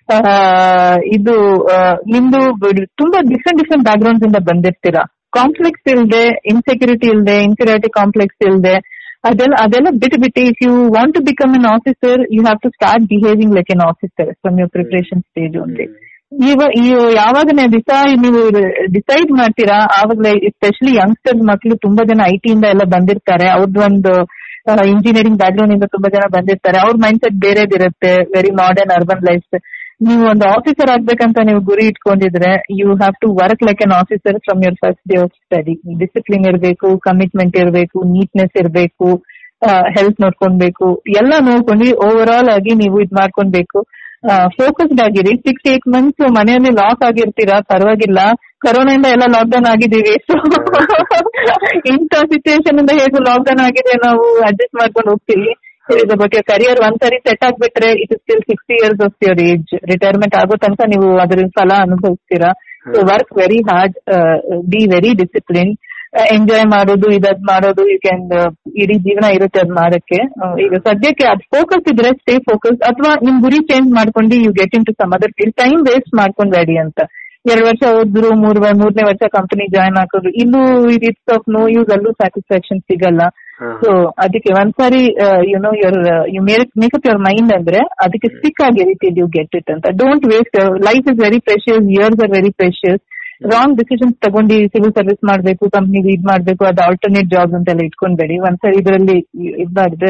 ಇದು ಆ, ನಿಮ್ದು ಬಿಡ್- ತುಂಬಾ ಡಿಫ್ರೆಂಟ್ ಡಿಫ್ರೆಂಟ್ ಬ್ಯಾಕ್ ಗ್ರೌಂಡ್ಸ್ ಇಂದ ಬಂದಿರ್ತೀರಾ ಕಾಂಪ್ಲೆಕ್ಸ್ ಇಲ್ದೆ ಇನ್ಸೆಕ್ಯೂರಿಟಿ ಇಲ್ದೆ ಇನ್ಫೀರಿಯಾರಿಟಿ ಕಾಂಪ್ಲೆಕ್ಸ್ ಇಲ್ದೆ ಅದೆಲ್ಲ ಅದೆಲ್ಲ ಬಿಟ್ಟು ಬಿಟ್ಟು if you want to become an officer you have to start behaving like an officer from your preparation stage only ಇವ ಈ ಯಾವಾಗ ದಿವಸ ನೀವು ಡಿಸೈಡ್ ಮಾಡ್ತೀರಾ ಆವಾಗಲೇ ಎಸ್ಪೆಷಲಿ ಯಂಗ್ಸ್ಟರ್ಸ್ ಮಕ್ಕಳು ತುಂಬಾ ಜನ ಐ ಟಿ ಇಂದ ಎಲ್ಲ ಬಂದಿರ್ತಾರೆ ಅವ್ರದ್ದು ಒಂದು ಇಂಜಿನಿಯರಿಂಗ್ ಬ್ಯಾಕ್ ಗ್ರೌಂಡ್ ಇಂದ ತುಂಬಾ ಜನ ಬಂದಿರ್ತಾರೆ ಅವ್ರ ಮೈಂಡ್ ಸೆಟ್ ಬೇರೆದಿರುತ್ತೆ ವೆರಿ ಮಾಡರ್ನ್ ಅರ್ಬನ್ ಲೈಫ್ ನೀವು ಒಂದು ಆಫೀಸರ್ ಆಗ್ಬೇಕಂತ ನೀವು ಗುರಿ ಇಟ್ಕೊಂಡಿದ್ರೆ you have to work like an officer from your first day of study discipline ಇರಬೇಕು ಕಮಿಟ್ಮೆಂಟ್ ಇರಬೇಕು ನೀಟ್ನೆಸ್ ಇರಬೇಕು ಹೆಲ್ತ್ ನೋಡ್ಕೊಳ್ಬೇಕು ಎಲ್ಲ ನೋಡ್ಕೊಂಡು ಓವರ್ ಆಲ್ ಆಗಿ ನೀವು ಇದ್ ಮಾಡ್ಕೊಳ್ಬೇಕು ಫೋಕಸ್ಡ್ ಆಗಿರಿ ಸಿಕ್ಸ್ ಏಟ್ ಮಂತ್ಸ್ ಮನೆಯಲ್ಲಿ ಲಾಕ್ ಆಗಿರ್ತೀರಾ ಪರವಾಗಿಲ್ಲ ಕರೋನಾಯಿಂದ ಎಲ್ಲ ಲಾಕ್ಡೌನ್ ಆಗಿದ್ದೀವಿ ಸೊ ಇಂಥ ಸಿಚುವೇಶನ್ ಇಂದ ಹೇಗೂ ಲಾಕ್ಡೌನ್ ಆಗಿದೆ ನಾವು ಅಡ್ಜಸ್ಟ್ ಮಾಡ್ಕೊಂಡು ಹೋಗ್ತೀವಿ ಇದ್ರ ಬಗ್ಗೆ ಕರಿಯರ್ ಒಂದ್ಸರಿ ಸೆಟ್ ಆಗ್ಬಿಟ್ರೆ it is still sixty years of your age retirement ಆಗೋ ತನಕ ನೀವು ಅದ್ರ ಫಲ ಅನುಭವಿಸ್ತೀರಾ so work very hard be very discipline enjoy ಮಾಡೋದು ಇದದ್ ಮಾಡೋದು ಯು ಕ್ಯಾನ್ ಇಡೀ ಜೀವನ ಇರುತ್ತೆ ಅದ್ ಮಾಡಕ್ಕೆ ಆ, ಈಗ ಸದ್ಯಕ್ಕೆ ಅದ್ ಫೋಕಸ್ ಇದ್ರೆ ಸ್ಟೇ ಫೋಕಸ್ ಅಥವಾ ನಿಮ್ ಗುರಿ ಚೇಂಜ್ ಮಾಡ್ಕೊಂಡು you get in into some other field time waste ಮಾಡ್ಕೊಂಡ್ಬೇಡಿ ಅಂತ ಎರಡ್ ವರ್ಷ ಓದಿದ್ರು ಮೂರ್ ವ- ಮೂರನೇ ವರ್ಷ ಕಂಪನಿ ಜಾಯ್ನ್ ಹಾಕೋದು ಇಲ್ಲೂ ಇಟ್ಸ್ ಆಫ್ ನೋ ಯೂಸ್ ಅಲ್ಲೂ ಸ್ಯಾಟಿಸ್ಫ್ಯಾಕ್ಷನ್ ಸಿಗಲ್ಲ ಹಾ. ಸೊ ಅದಕ್ಕೆ ಒಂದ್ಸಾರಿ you know your you make make up your mind ಅಂದ್ರೆ ಅದಕ್ಕೆ ಸ್ಟಿಕ್ ಆಗಿರಿ ಟಿಲ್ ಯು ಗೆಟ್ ಇಟ್ ಅಂತ don't waste life is very precious years are very precious wrong decisions ತಗೊಂಡು ಸಿವಿಲ್ ಸರ್ವಿಸ್ ಮಾಡ್ಬೇಕು ಕಂಪ್ನಿಗೆ ಇದ್ ಮಾಡ್ಬೇಕು ಅದು ಆಲ್ಟರ್ನೇಟ್ ಜಾಬ್ಸ್ ಅಂತೆಲ್ಲ ಇಟ್ಕೊಂಡ್ಬೇಡಿ ಒಂದ್ಸರಿ ಇದರಲ್ಲಿ ಇದ್ ಮಾಡಿದ್ರೆ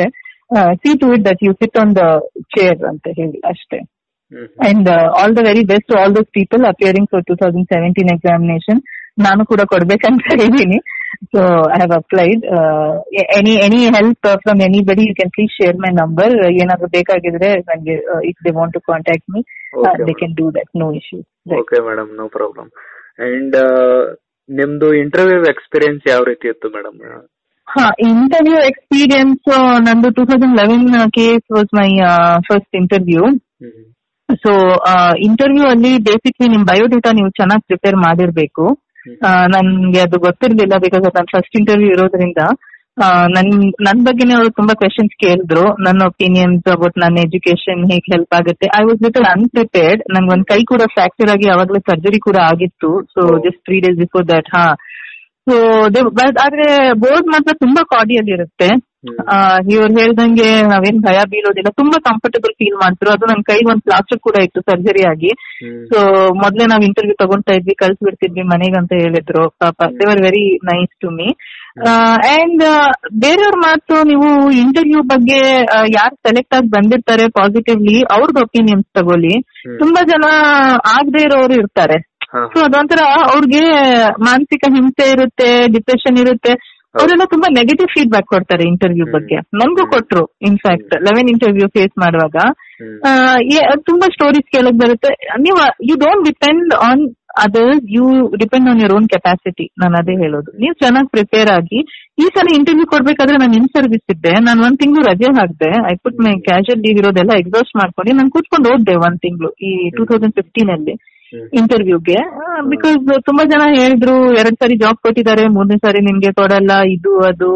see to it that you sit on the chair ಅಂತ ಹೇಳಿ ಅಷ್ಟೇ hmm and all the very best all those people appearing for two thousand seventeen examination ನಾನು ಕೂಡ ಕೊಡ್ಬೇಕಂತ ಇದ್ದೀನಿ so I have applied any any help from anybody you can please share my number ಏನಾದ್ರು ಬೇಕಾಗಿದ್ರೆ ನನಗೆ if they want to contact me Okay, they can do that no issues okay madam no problem and ನಿಮ್ದು interview experience ಯಾವ ರೀತಿ ಇತ್ತು madam ಹಾ interview experience ನಂದು two thousand eleven case was my first interview so interview ಅಲ್ಲಿ basically ನಿಮ್ biodata ನೀವು ಚೆನ್ನಾಗಿ ಪ್ರಿಪೇರ್ ಮಾಡಿರ್ಬೇಕು ಆ, ನನ್ಗೆ ಅದು ಗೊತ್ತಿರ್ಲಿಲ್ಲ ಬಿಕಾಸ್ ನನ್ನ ಫಸ್ಟ್ ಇಂಟರ್ವ್ಯೂ ಇರೋದ್ರಿಂದ ಆ, ನನ್ ನನ್ ಬಗ್ಗೆನೇ ಅವರು ತುಂಬಾ ಕ್ವೆಶನ್ಸ್ ಕೇಳಿದ್ರು ನನ್ನ ಒಪಿನಿಯನ್ಸ್ ಅಬೌಟ್ ನನ್ನ ಎಜುಕೇಶನ್ ಹೇಗೆ ಹೆಲ್ಪ್ ಆಗುತ್ತೆ ಐ ವಾಸ್ ಲಿಟಲ್ ಅನ್ಪ್ರಿಪೇರ್ಡ್ ನಂಗೆ ಒಂದ್ ಕೈ ಕೂಡ ಫ್ರಾಕ್ಚರ್ ಆಗಿ ಅವಾಗಲೇ ಸರ್ಜರಿ ಕೂಡ ಆಗಿತ್ತು so Oh. Just three days before that ಹಾ ಸೊ ಆದ್ರೆ ಬೋರ್ಡ್ ಮಾತ್ರ ತುಂಬಾ ಕಾರ್ಡಿಯಲ್ ಇರುತ್ತೆ ಇವ್ರು ಹೇಳ್ದಂಗೆ ನಾವೇನ್ ಭಯ ಬೀಳೋದಿಲ್ಲ ತುಂಬಾ ಕಂಫರ್ಟಬಲ್ ಫೀಲ್ ಮಾಡ್ತಿರು ಅದು ನನ್ ಕೈ ಒಂದ್ ಪ್ಲಾಸ್ಟರ್ ಕೂಡ ಇತ್ತು ಸರ್ಜರಿ ಆಗಿ ಸೊ ಮೊದ್ಲೇ ನಾವ್ ಇಂಟರ್ವ್ಯೂ ತಗೊಂತಾ ಇದ್ವಿ ಕಳ್ಸಿ ಬಿಡ್ತಿದ್ವಿ ಮನೆಗೆ ಅಂತ ಹೇಳಿದ್ರು ಪಾಪ they were very nice to me and ಬೇರೆಯವ್ರ ಮಾತು ನೀವು ಇಂಟರ್ವ್ಯೂ ಬಗ್ಗೆ ಯಾರು ಸೆಲೆಕ್ಟ್ ಆಗಿ ಬಂದಿರ್ತಾರೆ ಪಾಸಿಟಿವ್ಲಿ ಅವ್ರದ್ದು ಒಪಿನಿಯನ್ಸ್ ತಗೊಳ್ಳಿ ತುಂಬಾ ಜನ ಆಗದೆ ಇರೋರು ಇರ್ತಾರೆ ಸೊ ಅದೊಂಥರ ಅವ್ರಿಗೆ ಮಾನಸಿಕ ಹಿಂಸೆ ಇರುತ್ತೆ ಡಿಪ್ರೆಷನ್ ಇರುತ್ತೆ ಅವರೆಲ್ಲ ತುಂಬಾ ನೆಗೆಟಿವ್ ಫೀಡ್ಬ್ಯಾಕ್ ಕೊಡ್ತಾರೆ ಇಂಟರ್ವ್ಯೂ ಬಗ್ಗೆ ನನ್ಗೂ ಕೊಟ್ರು ಇನ್ಫ್ಯಾಕ್ಟ್ ಲೆವೆನ್ ಇಂಟರ್ವ್ಯೂ ಫೇಸ್ ಮಾಡುವಾಗ ಆ, ಏ- ತುಂಬಾ ಸ್ಟೋರೀಸ್ ಕೇಳಕ್ ಬರುತ್ತೆ ನೀವು you don't depend on others you depend on your own capacity ನಾನು ಅದೇ ಹೇಳೋದು ನೀವು ಚೆನ್ನಾಗಿ ಪ್ರಿಪೇರ್ ಆಗಿ ಈ ಸಲ ಇಂಟರ್ವ್ಯೂ ಕೊಡ್ಬೇಕಾದ್ರೆ ನಾನು ಇನ್ ಸರ್ವಿಸ್ ಇದ್ದೆ ನಾನು ಒಂದ್ ತಿಂಗಳು ರಜೆ ಹಾಕ್ದೆ I put my casual leave ಇರೋದೆಲ್ಲ ಎಕ್ಸಾಸ್ಟ್ ಮಾಡ್ಕೊಂಡು ನಾನು ಕೂತ್ಕೊಂಡು ಓದ್ದೆ ಒಂದ್ ತಿಂಗಳು ಈ ಟೂ ತೌಸಂಡ್ ಫಿಫ್ಟೀನ್ ಅಲ್ಲಿ ಇಂಟರ್ವ್ಯೂಗೆ ಬಿಕಾಸ್ ತುಂಬಾ ಜನ ಹೇಳಿದ್ರು ಎರಡ್ ಸಾರಿ ಜಾಬ್ ಕೊಟ್ಟಿದ್ದಾರೆ ಮೂರನೇ ಸಾರಿ ನಿಮ್ಗೆ ಕೊಡಲ್ಲ ಇದು ಅದು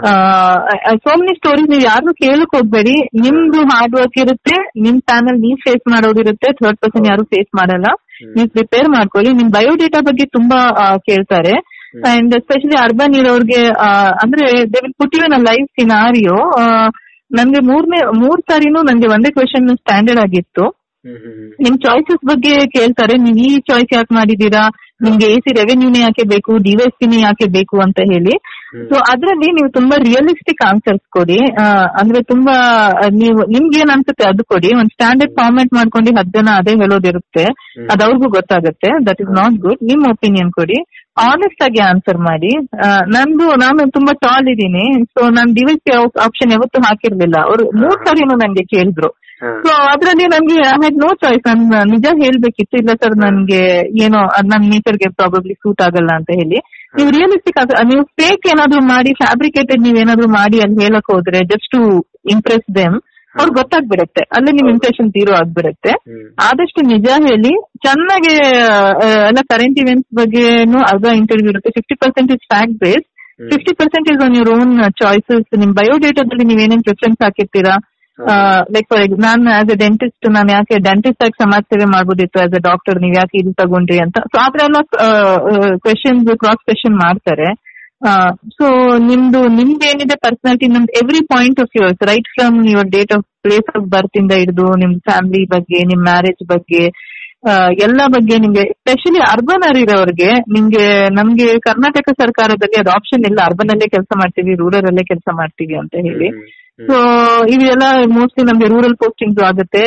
ಸೋ ಮೆನಿ ಸ್ಟೋರೀಸ್ ನೀವು ಯಾರು ಕೇಳಕ್ ಹೋಗ್ಬೇಡಿ ನಿಮ್ದು ಹಾರ್ಡ್ ವರ್ಕ್ ಇರುತ್ತೆ ನಿಮ್ ಪ್ಯಾನಲ್ ನೀವ್ ಫೇಸ್ ಮಾಡೋದಿರುತ್ತೆ ಥರ್ಡ್ ಪರ್ಸನ್ ಯಾರು ಫೇಸ್ ಮಾಡಲ್ಲ ನೀವು ಪ್ರಿಪೇರ್ ಮಾಡ್ಕೊಳ್ಳಿ ನಿಮ್ ಬಯೋಡೇಟಾ ಬಗ್ಗೆ ತುಂಬಾ ಆ, ಕೇಳ್ತಾರೆ ಅಂಡ್ ಎಸ್ಪೆಷಲಿ ಅರ್ಬನ್ ಇರೋರ್ಗೆ ಆ, ಅಂದ್ರೆ they will put you in life scenario ನನ್ಗೆ ಮೂರನೇ ಮೂರ್ ಸಾರಿನೂ ನನ್ಗೆ ಒಂದೇ ಕ್ವೆಶನ್ ಸ್ಟ್ಯಾಂಡರ್ಡ್ ಆಗಿತ್ತು ನಿಮ್ ಚಾಯ್ಸಸ್ ಬಗ್ಗೆ ಕೇಳ್ತಾರೆ ನೀವ್ ಈ ಚಾಯ್ಸ್ ಯಾಕೆ ಮಾಡಿದೀರಾ ನಿಮ್ಗೆ ಎ ಸಿ ರೆವೆನ್ಯೂನೇ ಯಾಕೆ ಬೇಕು ಡಿವೈಸ್ಪಿನೇ ಯಾಕೆ ಬೇಕು ಅಂತ ಹೇಳಿ ಸೊ ಅದ್ರಲ್ಲಿ ನೀವು ತುಂಬಾ ರಿಯಲಿಸ್ಟಿಕ್ ಆನ್ಸರ್ಸ್ ಕೊಡಿ ಆ, ಅಂದ್ರೆ ತುಂಬಾ ಆ, ನೀವು ನಿಮ್ಗೆ ಏನ್ ಅನ್ಸುತ್ತೆ ಅದು ಕೊಡಿ ಒಂದ್ ಸ್ಟ್ಯಾಂಡರ್ಡ್ ಫಾರ್ಮೆಟ್ ಮಾಡ್ಕೊಂಡು ಹತ್ತು ಜನ ಅದೇ ಹೇಳೋದಿರುತ್ತೆ ಅದ್ ಅವ್ರಿಗೂ ಗೊತ್ತಾಗುತ್ತೆ ದಟ್ ಇಸ್ ನಾಟ್ ಗುಡ್ ನಿಮ್ ಒಪಿನಿಯನ್ ಕೊಡಿ ಆನೆಸ್ಟ್ ಆಗಿ ಆನ್ಸರ್ ಮಾಡಿ ಆ, ನಂದು ನಾನು ತುಂಬಾ ಟಾಲ್ ಇದ್ದೀನಿ ಸೊ ನಾನ್ ಡಿವೈಸ್ ಆಪ್ಷನ್ ಯಾವತ್ತೂ ಹಾಕಿರ್ಲಿಲ್ಲ ಅವ್ರು ಮೂರ್ ಸಾರಿನೂ ನನ್ಗೆ ಕೇಳಿದ್ರು ಸೊ ಅದ್ರಲ್ಲಿ ನನ್ಗೆ ಐ ಹ್ಯಾಡ್ ನೋ ಚಾಯ್ಸ್ ನನ್ ನಿಜ ಹೇಳ್ಬೇಕಿತ್ತು ಇಲ್ಲ ಸರ್ ನನ್ಗೆ ಏನೋ ಅದ್ ನನ್ ನೇಚರ್ಗೆ ಪ್ರಾಬಬ್ಲಿ ಸೂಟ್ ಆಗಲ್ಲ ಅಂತ ಹೇಳಿ ನೀವು ರಿಯಲಿಸ್ಟಿಕ್ ನೀವು ಫೇಕ್ ಏನಾದ್ರು ಮಾಡಿ ಫ್ಯಾಬ್ರಿಕೇಟೆಡ್ ನೀವ್ ಏನಾದ್ರು ಮಾಡಿ ಅಲ್ಲಿ ಹೇಳಕ್ ಹೋದ್ರೆ ಜಸ್ಟ್ ಟು ಇಂಪ್ರೆಸ್ ದೆಮ್ ಅವ್ರಿಗೆ ಗೊತ್ತಾಗ್ಬಿಡತ್ತೆ ಅಲ್ಲೇ ನಿಮ್ ಇಂಪ್ರೆಷನ್ ತೀರೋ ಆಗ್ಬಿಡತ್ತೆ ಆದಷ್ಟು ನಿಜ ಹೇಳಿ ಚೆನ್ನಾಗಿ ಆ, ಎಲ್ಲ ಕರೆಂಟ್ ಇವೆಂಟ್ಸ್ ಬಗ್ಗೆನೂ ಅರ್ಧ ಇಂಟರ್ವ್ಯೂ ಇರುತ್ತೆ fifty percent is fact base fifty percent is on your own choices ನಿಮ್ ಬಯೋಡೇಟಾದಲ್ಲಿ ನೀವ್ ಏನೇನ್ ಪ್ರಿಫರೆನ್ಸ್ ಹಾಕಿರ್ತೀರಾ ಲೈಕ್ ಫಾರ್ ನಾನು ಆಸ್ ಎ ಡೆಂಟಿಸ್ಟ್ ನಾನು ಯಾಕೆ ಡೆಂಟಿಸ್ಟ್ ಆಗಿ ಸಮಾಜ ಸೇವೆ ಮಾಡ್ಬೋದಿತ್ತು ಆಸ್ ಎ ಡಾಕ್ಟರ್ ನೀವ್ ಯಾಕೆ ಇದು ತಗೊಂಡ್ರಿ ಅಂತ ಸೊ ಆತರ ಎಲ್ಲ ಕ್ವೆಶನ್ಸ್ ಕ್ರಾಸ್ ಕ್ವೆಶನ್ ಮಾಡ್ತಾರೆ ಸೊ ನಿಮ್ದು ನಿಮ್ದು ಏನಿದೆ ಪರ್ಸನಾಲಿಟಿ ನಮ್ದು every point of yours right from your date of place of birth ಇಂದ ಹಿಡಿದು ನಿಮ್ ಫ್ಯಾಮಿಲಿ ಬಗ್ಗೆ ನಿಮ್ ಮ್ಯಾರೇಜ್ ಬಗ್ಗೆ ಆ, ಎಲ್ಲ ಬಗ್ಗೆ ನಿಮ್ಗೆ ಸ್ಪೆಷಲಿ ಅರ್ಬನ್ ಇರೋರಿಗೆ ನಿಮ್ಗೆ ನಮ್ಗೆ ಕರ್ನಾಟಕ ಸರ್ಕಾರದಲ್ಲಿ ಅದು ಆಪ್ಷನ್ ಇಲ್ಲ ಅರ್ಬನ್ ಅಲ್ಲೇ ಕೆಲಸ ಮಾಡ್ತೀವಿ ರೂರಲ್ ಅಲ್ಲೇ ಕೆಲಸ ಮಾಡ್ತೀವಿ ಅಂತ ಹೇಳಿ ಸೊ ಇವೆಲ್ಲ ಮೋಸ್ಟ್ಲಿ ನಮ್ಗೆ ರೂರಲ್ ಪೋಸ್ಟಿಂಗ್ಸ್ ಆಗುತ್ತೆ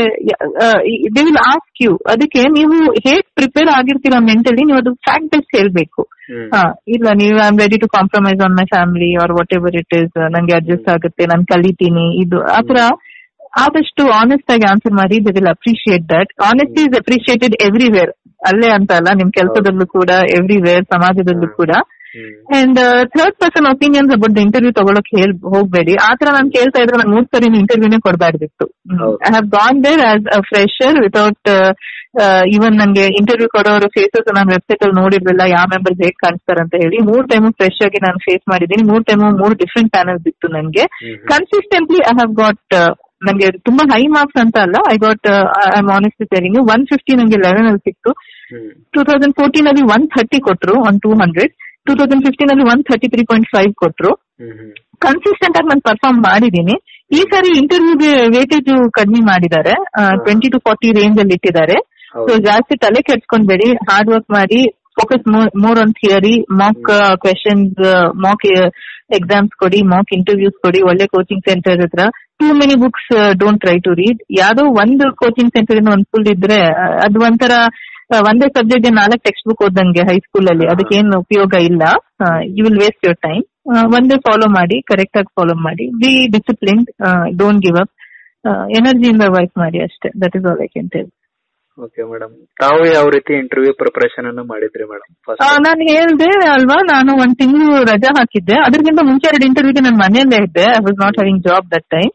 ದೇ ವಿಲ್ ಆಸ್ಕ್ ಯು ಅದಕ್ಕೆ ನೀವು ಹೇಗ್ ಪ್ರಿಪೇರ್ ಆಗಿರ್ತೀರಾ ಮೆಂಟಲಿ ನೀವು ಅದು ಫ್ಯಾಕ್ಟ್ ಬೇಸ್ ಹೇಳ್ಬೇಕು ಹಾ ಇಲ್ಲ ನೀವು I am ready to compromise on my family or whatever it is ನಂಗೆ ಅಡ್ಜಸ್ಟ್ ಆಗುತ್ತೆ ನಾನು ಕಲಿತೀನಿ ಇದು ಆತರ ಆದಷ್ಟು ಆನೆಸ್ಟ್ ಆಗಿ ಆನ್ಸರ್ ಮಾಡಿ they will appreciate that honesty is appreciated everywhere ಅಲ್ಲೇ ಅಂತ ಅಲ್ಲ ನಿಮ್ ಕೆಲಸದಲ್ಲೂ ಕೂಡ ಎವ್ರಿವೇರ್ ಸಮಾಜದಲ್ಲೂ ಕೂಡ and third person opinions about the interview ತಗೊಳಕ್ ಹೇಳ್ ಹೋಗ್ಬೇಡಿ ಆತರ ನಾನು ಕೇಳ್ತಾ ಇದ್ರೆ ನಾನು ಮೂರ್ ಸರಿ ಇಂಟರ್ವ್ಯೂನೇ ಕೊಡಬಾರ್ದಿತ್ತು ಹೌದು. I have gone there as a fresher without even ನಂಗೆ ಇಂಟರ್ವ್ಯೂ ಕೊಡೋರು ಫೇಸಸ್ ನಾನು ವೆಬ್ಸೈಟ್ ಅಲ್ಲಿ ನೋಡಿರ್ಲಿಲ್ಲ ಯಾವ ಮೆಂಬರ್ಸ್ ಹೇಗ್ ಕಾಣಿಸ್ತಾರೆ ಅಂತ ಹೇಳಿ ಮೂರ್ ಟೈಮು ಫ್ರೆಶ್ ಆಗಿ ನಾನು ಫೇಸ್ ಮಾಡಿದ್ದೀನಿ ಮೂರ್ ಟೈಮು ಮೂರ್ ಡಿಫ್ರೆಂಟ್ ಪ್ಯಾನಲ್ಸ್ ಇತ್ತು ನನಗೆ ಕನ್ಸಿಸ್ಟೆಂಟ್ಲಿ ಐ ಹ್ಯಾವ್ ಗಾಟ್ ನಂಗೆ ತುಂಬಾ ಹೈ ಮಾರ್ಕ್ಸ್ ಅಂತ ಅಲ್ಲ I got I am honest sharing one fifty ನಂಗೆ ಲೆವೆನ್ ಅಲ್ಲಿ ಸಿಕ್ತು ಟೂ ತೌಸಂಡ್ ಫೋರ್ಟೀನ್ ಅಲ್ಲಿ ಒನ್ ಥರ್ಟಿ ಕೊಟ್ರು one two hundred two thousand fifteen ಅಲ್ಲಿ one thirty three point five ಕೊಟ್ರು ಕನ್ಸಿಸ್ಟೆಂಟ್ ಆಗಿ ನಾನು ಪರ್ಫಾರ್ಮ್ ಮಾಡಿದ್ದೀನಿ ಈ ಸಾರಿ ಇಂಟರ್ವ್ಯೂಗೆ ವೇಟೇಜ್ ಕಡಿಮೆ ಮಾಡಿದ್ದಾರೆ ಟ್ವೆಂಟಿ ಟು ಫಾರ್ಟಿ ರೇಂಜ್ ಅಲ್ಲಿ ಇಟ್ಟಿದ್ದಾರೆ ಸೊ ಜಾಸ್ತಿ ತಲೆ ಕೆಡ್ಸ್ಕೊಂಡ್ಬೇಡಿ ಹಾರ್ಡ್ ವರ್ಕ್ ಮಾಡಿ focus more on theory mock questions mock exams ಕೊಡಿ ಮಾಕ್ ಇಂಟರ್ವ್ಯೂಸ್ ಕೊಡಿ ಒಳ್ಳೆ ಕೋಚಿಂಗ್ ಸೆಂಟರ್ ಹತ್ರ too many books don't try to read ಯಾವ್ದೋ ಒಂದು ಕೋಚಿಂಗ್ ಸೆಂಟರ್ ಇಂದ ಒಂದ್ ಫುಲ್ ಇದ್ರೆ ಆ, ಅದು ಒಂಥರ ಆ, ಒಂದೇ ಸಬ್ಜೆಕ್ಟ್ ನಾಲ್ಕು ಟೆಕ್ಸ್ಟ್ ಬುಕ್ ಓದಂಗೆ ಹೈಸ್ಕೂಲ್ ಅಲ್ಲಿ ಅದಕ್ಕೆ ಏನು ಉಪಯೋಗ ಇಲ್ಲ you will waste your time ಒಂದೇ ಫಾಲೋ ಮಾಡಿ ಕರೆಕ್ಟ್ ಆಗಿ ಫಾಲೋ ಮಾಡಿ be discipline don't give up ಎನರ್ಜಿಯಿಂದ ವರ್ಕ್ ಮಾಡಿ ಅಷ್ಟೇ that is all I can tell okay madam ತಾವು ಯಾವ ರೀತಿ ಇಂಟರ್ವ್ಯೂ ಪ್ರಿಪರೇಷನ್ ಅನ್ನು ಮಾಡಿದ್ರಿ ಮೇಡಮ್ ಫಸ್ಟ್ ನಾನು ಹೇಳ್ದೆ ಅಲ್ವಾ ನಾನು ಒಂದ್ ತಿಂಗಳು ರಜಾ ಹಾಕಿದ್ದೆ ಅದಕ್ಕಿಂತ ಮುಂಚೆ ಎರಡು ಇಂಟರ್ವ್ಯೂಗೆ ನಾನು ಮನೆಯಲ್ಲೇ ಇದ್ದೆ I was not having job that time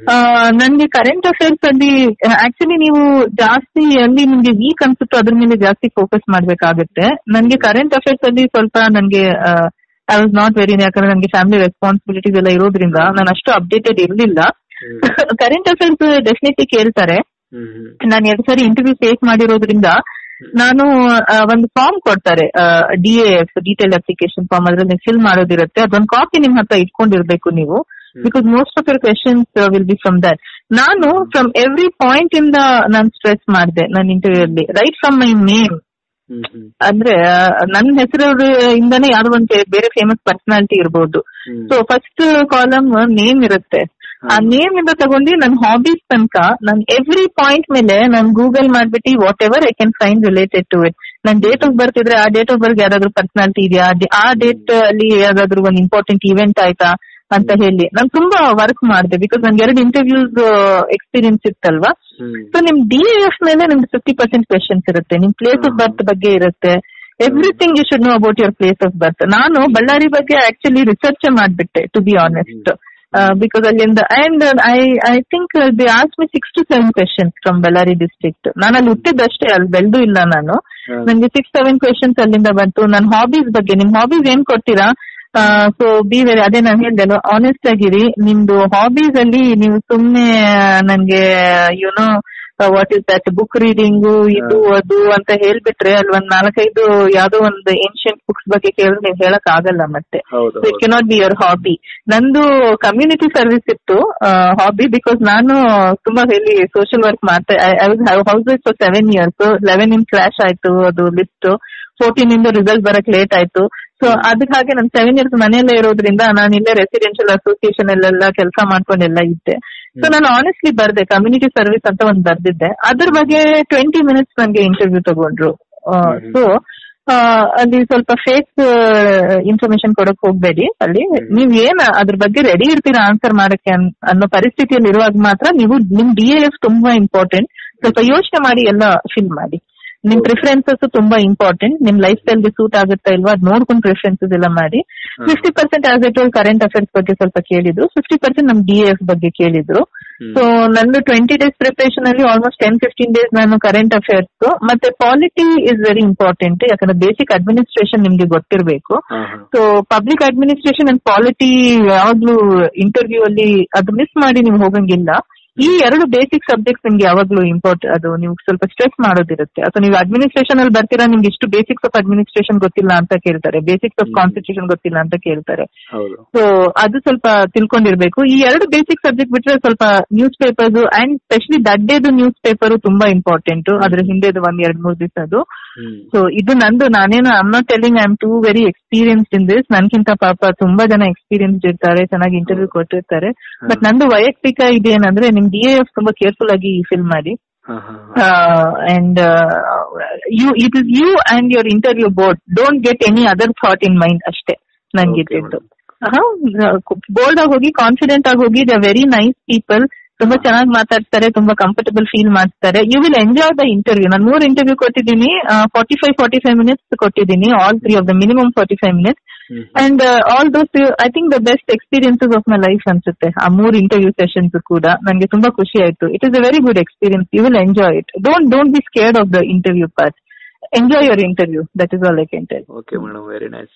ನನ್ಗೆ ಕರೆಂಟ್ ಅಫೇರ್ಸ್ ಅಲ್ಲಿ ಆಕ್ಚುಲಿ ನೀವು ಜಾಸ್ತಿ ಅಲ್ಲಿ ನಿಮ್ಗೆ ವೀಕ್ ಅನ್ಸುತ್ತೋ ಅದ್ರ ಮೇಲೆ ಜಾಸ್ತಿ ಫೋಕಸ್ ಮಾಡ್ಬೇಕಾಗುತ್ತೆ ನನ್ಗೆ ಕರೆಂಟ್ ಅಫೇರ್ಸ್ ಅಲ್ಲಿ ಸ್ವಲ್ಪ ನನ್ಗೆ ಐ ವಾಸ್ ನಾಟ್ ವೆರಿ ಯಾಕಂದ್ರೆ ನನ್ಗೆ ಫ್ಯಾಮಿಲಿ ರೆಸ್ಪಾನ್ಸಿಬಿಲಿಟೀಸ್ ಎಲ್ಲ ಇರೋದ್ರಿಂದ ನಾನು ಅಷ್ಟು ಅಪ್ಡೇಟೆಡ್ ಇರ್ಲಿಲ್ಲ ಕರೆಂಟ್ ಅಫೇರ್ಸ್ ಡೆಫಿನೆಟ್ಲಿ ಕೇಳ್ತಾರೆ ನಾನು ಎರಡು ಸಾರಿ ಇಂಟರ್ವ್ಯೂ ಫೇಸ್ ಮಾಡಿರೋದ್ರಿಂದ ನಾನು ಆ, ಒಂದು ಫಾರ್ಮ್ ಕೊಡ್ತಾರೆ D F detail application form ಅದ್ರಲ್ಲಿ ಫಿಲ್ ಮಾಡೋದಿರುತ್ತೆ ಅದೊಂದು ಕಾಪಿ ನಿಮ್ ಹತ್ರ ಇಟ್ಕೊಂಡಿರ್ಬೇಕು ನೀವು because most of your questions will be from that ನಾನು ಫ್ರಮ್ ಎವ್ರಿ ಪಾಯಿಂಟ್ ಇಂದ ನಾನು ಸ್ಟ್ರೆಸ್ ಮಾಡಿದೆ ನನ್ನ ಇಂಟರ್ವ್ಯೂ ಅಲ್ಲಿ ರೈಟ್ ಫ್ರಮ್ ಮೈ ನೇಮ್ ಅಂದ್ರೆ ಆ, ನನ್ನ ಹೆಸರು ಇಂದಾನೆ ಯಾವ್ದೋ ಒಂದು ಬೇರೆ ಫೇಮಸ್ ಪರ್ಸನಾಲಿಟಿ ಇರ್ಬೋದು ಸೊ ಫಸ್ಟ್ ಕಾಲಮ್ ನೇಮ್ ಇರುತ್ತೆ ಆ ನೇಮ್ ಇಂದ ತಗೊಂಡು ನನ್ನ ಹಾಬೀಸ್ ತನಕ ನಾನು ಎವ್ರಿ ಪಾಯಿಂಟ್ ಮೇಲೆ ನಾನು ಗೂಗಲ್ ಮಾಡ್ಬಿಟ್ಟು whatever I can find related to it ನನ್ ಡೇಟ್ ಆಫ್ ಬರ್ತ್ ಇದ್ರೆ ಆ ಡೇಟ್ ಆಫ್ ಬರ್ತ್ ಯಾವ್ದಾದ್ರು ಪರ್ಸನಾಲಿಟಿ ಇದೆಯಾ ಅದ್- ಆ ಡೇಟ್ ಅಲ್ಲಿ ಯಾವ್ದಾದ್ರು ಒಂದು ಇಂಪಾರ್ಟೆಂಟ್ ಇವೆಂಟ್ ಆಯ್ತಾ ಅಂತ ಹೇಳಿ ನಾನು ತುಂಬಾ ವರ್ಕ್ ಮಾಡಿದೆ ಬಿಕಾಸ್ ನನ್ಗೆ ಎರಡು ಇಂಟರ್ವ್ಯೂಸ್ ಎಕ್ಸ್ಪೀರಿಯನ್ಸ್ ಇತ್ತಲ್ವಾ ಸೊ ನಿಮ್ ಡಿ ಎಫ್ ಮೇಲೆ ನಿಮ್ಗೆ ಫಿಫ್ಟಿ ಪರ್ಸೆಂಟ್ ಕ್ವೆಶನ್ಸ್ ಇರುತ್ತೆ ನಿಮ್ ಪ್ಲೇಸ್ ಆಫ್ ಬರ್ತ್ ಬಗ್ಗೆ ಇರುತ್ತೆ everything you should know about your place of birth ನಾನು ಬಳ್ಳಾರಿ ಬಗ್ಗೆ ಆಕ್ಚುಲಿ ರಿಸರ್ಚ್ ಮಾಡ್ಬಿಟ್ಟೆ ಟು ಬಿ ಆನೆಸ್ಟ್ ಬಿಕಾಸ್ ಅಲ್ಲಿಂದ and I I think the ಆಸ್ me six to seven questions from Bellary district ನಾನು ಅಲ್ಲಿ ಹುಟ್ಟಿದ್ದಷ್ಟೇ ಅಲ್ಲಿ ಬೆಳೆದು ಇಲ್ಲ ನಾನು ನನ್ಗೆ ಸಿಕ್ಸ್ ಸೆವೆನ್ ಕ್ವೆಶನ್ಸ್ ಅಲ್ಲಿಂದ ಬಂತು ನನ್ನ ಹಾಬೀಸ್ ಬಗ್ಗೆ ನಿಮ್ ಹಾಬೀಸ್ ಏನ್ ಕೊಡ್ತೀರಾ ಸೊ ಬಿ ವೆರಿ ಅದೇ ನಾನು ಹೇಳ್ದೆ ಆನೆಸ್ಟ್ ಆಗಿರಿ ನಿಮ್ದು ಹಾಬೀಸ್ ಅಲ್ಲಿ ನೀವು ಸುಮ್ನೆ ನನ್ಗೆ you know what is that book reading ಇದು ಅದು ಅಂತ ಹೇಳ್ಬಿಟ್ರೆ ಅಲ್ಲಿ ಒಂದ್ ನಾಲ್ಕೈದು ಯಾವ್ದೋ ಒಂದು ಏನ್ಷಿಯಂಟ್ ಬುಕ್ಸ್ ಬಗ್ಗೆ ಕೇಳಿದ್ರೆ ನೀವು ಹೇಳಕ್ ಆಗಲ್ಲ ಮತ್ತೆ ಹೌದು it cannot be your hobby ನಂದು ಕಮ್ಯುನಿಟಿ ಸರ್ವಿಸ್ ಇತ್ತು ಹಾಬಿ ಬಿಕಾಸ್ ನಾನು ತುಂಬಾ ಹೇಳಿ ಸೋಷಿಯಲ್ ವರ್ಕ್ ಮಾಡ್ತಾ I was housewife for seven years eleven in crash ಆಯ್ತು ಅದು ಲಿಸ್ಟ್ ಫೋರ್ಟೀನ್ ಇಂದ ರಿಸಲ್ಟ್ ಬರಕ್ ಲೇಟ್ ಆಯ್ತು ಸೊ ಅದಕ್ಕೆ ಹಾಗೆ ನಾನು ಸೆವೆನ್ ಇಯರ್ಸ್ ಮನೆಯಲ್ಲೇ ಇರೋದ್ರಿಂದ ನಾನು ಇಲ್ಲೇ ರೆಸಿಡೆನ್ಷಿಯಲ್ ಅಸೋಸಿಯೇಷನ್ ಅಲ್ಲೆಲ್ಲ ಕೆಲಸ ಮಾಡ್ಕೊಂಡೆಲ್ಲ ಇದ್ದೆ ಸೊ ನಾನು ಆನೆಸ್ಟ್ಲಿ ಬರ್ದೆ ಕಮ್ಯುನಿಟಿ ಸರ್ವಿಸ್ ಅಂತ ಒಂದು ಬರ್ದಿದ್ದೆ ಅದ್ರ ಬಗ್ಗೆ ಟ್ವೆಂಟಿ ಮಿನಿಟ್ಸ್ ನನಗೆ ಇಂಟರ್ವ್ಯೂ ತಗೊಂಡ್ರು ಸೊ ಅಲ್ಲಿ ಸ್ವಲ್ಪ ಫೇಕ್ ಇನ್ಫಾರ್ಮೇಶನ್ ಕೊಡಕ್ ಹೋಗ್ಬೇಡಿ ಅಲ್ಲಿ ನೀವ್ ಏನ್ ಅದ್ರ ಬಗ್ಗೆ ರೆಡಿ ಇರ್ತೀರಾ ಆನ್ಸರ್ ಮಾಡಕ್ಕೆ ಅನ್- ಅನ್ನೋ ಪರಿಸ್ಥಿತಿಯಲ್ಲಿ ಇರುವಾಗ ಮಾತ್ರ ನೀವು ನಿಮ್ ಡಿ ಎಫ್ ತುಂಬಾ ಇಂಪಾರ್ಟೆಂಟ್ ಸ್ವಲ್ಪ ಯೋಚನೆ ಮಾಡಿ ಎಲ್ಲ ಫಿಲ್ ಮಾಡಿ ನಿಮ್ ಪ್ರಿಫರೆನ್ಸಸ್ ತುಂಬಾ ಇಂಪಾರ್ಟೆಂಟ್ ನಿಮ್ ಲೈಫ್ ಸ್ಟೈಲ್ಗೆ ಸೂಟ್ ಆಗುತ್ತಾ ಇಲ್ವಾ ಅದ್ ನೋಡ್ಕೊಂಡು ಪ್ರಿಫರೆನ್ಸಸ್ ಎಲ್ಲ ಮಾಡಿ fifty percent as it current affairs ಬಗ್ಗೆ ಸ್ವಲ್ಪ ಕೇಳಿದ್ರು ಫಿಫ್ಟಿ ಪರ್ಸೆಂಟ್ ನಮ್ ಡಿ ಎಫ್ ಬಗ್ಗೆ ಕೇಳಿದ್ರು ಸೊ ನಂದು ಟ್ವೆಂಟಿ ಡೇಸ್ ಪ್ರಿಪರೇಷನ್ ಅಲ್ಲಿ ಆಲ್ಮೋಸ್ಟ್ ಟೆನ್ ಫಿಫ್ಟೀನ್ ಡೇಸ್ ನಾನು ಕರೆಂಟ್ ಅಫೇರ್ಸ್ ಮತ್ತೆ ಪಾಲಿಟಿ ಇಸ್ ವೆರಿ ಇಂಪಾರ್ಟೆಂಟ್ ಯಾಕಂದ್ರೆ ಬೇಸಿಕ್ ಅಡ್ಮಿನಿಸ್ಟ್ರೇಷನ್ ನಿಮ್ಗೆ ಗೊತ್ತಿರಬೇಕು so public administration and polity ಯಾವಾಗ್ಲೂ ಇಂಟರ್ವ್ಯೂ ಅಲ್ಲಿ ಅದು ಮಿಸ್ ಮಾಡಿ ನೀವು ಹೋಗಂಗಿಲ್ಲ ಈ ಎರಡು ಬೇಸಿಕ್ ಸಬ್ಜೆಕ್ಟ್ಸ್ ನಿಮ್ಗೆ ಯಾವಾಗ್ಲೂ ಇಂಪಾರ್ಟ್ ಅದು ನೀವು ಸ್ವಲ್ಪ ಸ್ಟ್ರೆಸ್ ಮಾಡೋದಿರುತ್ತೆ ಅಥವಾ ನೀವು ಅಡ್ಮಿನಿಸ್ಟ್ರೇಷನ್ ಅಲ್ಲಿ ಬರ್ತೀರಾ ನಿಮ್ಗೆ ಇಷ್ಟು ಬೇಸಿಕ್ಸ್ ಆಫ್ ಅಡ್ಮಿನಿಸ್ಟ್ರೇಷನ್ ಗೊತ್ತಿಲ್ಲ ಅಂತ ಕೇಳ್ತಾರೆ ಬೇಸಿಕ್ಸ್ ಆಫ್ ಕಾನ್ಸ್ಟಿಟ್ಯೂಷನ್ ಗೊತ್ತಿಲ್ಲ ಅಂತ ಕೇಳ್ತಾರೆ ಹೌದು ಸೊ ಅದು ಸ್ವಲ್ಪ ತಿಳ್ಕೊಂಡಿರ್ಬೇಕು ಈ ಎರಡು ಬೇಸಿಕ್ ಸಬ್ಜೆಕ್ಟ್ ಬಿಟ್ರೆ ಸ್ವಲ್ಪ ನ್ಯೂಸ್ ಪೇಪರ್ಸ್ ಅಂಡ್ ಸ್ಪೆಷಲಿ ದಡ್ಡೇದು ನ್ಯೂಸ್ ಪೇಪರ್ ತುಂಬಾ ಇಂಪಾರ್ಟೆಂಟ್ ಅದ್ರ ಹಿಂದೆದು ಒಂದ್ ಎರಡ್ ಮೂರ್ ದಿವಸದ್ದು ಸೊ ಇದು ನಂದು ನಾನೇನು I'm not telling I am too very experienced in this ನನ್ಕಿಂತ ಪಾಪ ತುಂಬಾ ಜನ ಎಕ್ಸ್ಪೀರಿಯನ್ಸ್ಡ್ ಇರ್ತಾರೆ ಚೆನ್ನಾಗಿ ಇಂಟರ್ವ್ಯೂ ಕೊಟ್ಟಿರ್ತಾರೆ ಬಟ್ ನಂದು ವೈಯಕ್ತಿಕ ಇದೇನಂದ್ರೆ ನಿಮ್ ಡಿ ಎಫ್ ತುಂಬಾ ಕೇರ್ಫುಲ್ ಆಗಿ ಫಿಲ್ ಮಾಡಿ and you it is you and your interview board don't get any other thought in mind ಅಷ್ಟೇ ನಂಗೆ Okay, ಇದ್ದಿದ್ದು ಬೋಲ್ಡ್ ಆಗಿ ಹೋಗಿ ಕಾನ್ಫಿಡೆಂಟ್ ಆಗಿ ಹೋಗಿ ದ ವೆರಿ ನೈಸ್ ಪೀಪಲ್ ತುಂಬಾ ಚೆನ್ನಾಗಿ ಮಾತಾಡ್ತಾರೆ ತುಂಬಾ ಕಂಫರ್ಟಬಲ್ ಫೀಲ್ ಮಾಡ್ತಾರೆ you will enjoy the interview ನಾನು ಮೂರ್ ಇಂಟರ್ವ್ಯೂ ಕೊಟ್ಟಿದ್ದೀನಿ forty five forty five minutes ಕೊಟ್ಟಿದ್ದೀನಿ all three of the minimum forty five minutes and all those I think the best experiences of my life ಅನ್ಸುತ್ತೆ ಆ ಮೂರ್ interview sessions ಕೂಡ ನನಗೆ ತುಂಬಾ ಖುಷಿ ಆಯ್ತು it is a very good experience you will enjoy it don't don't be scared of the interview part enjoy your interview that is all I can tell okay madam very nice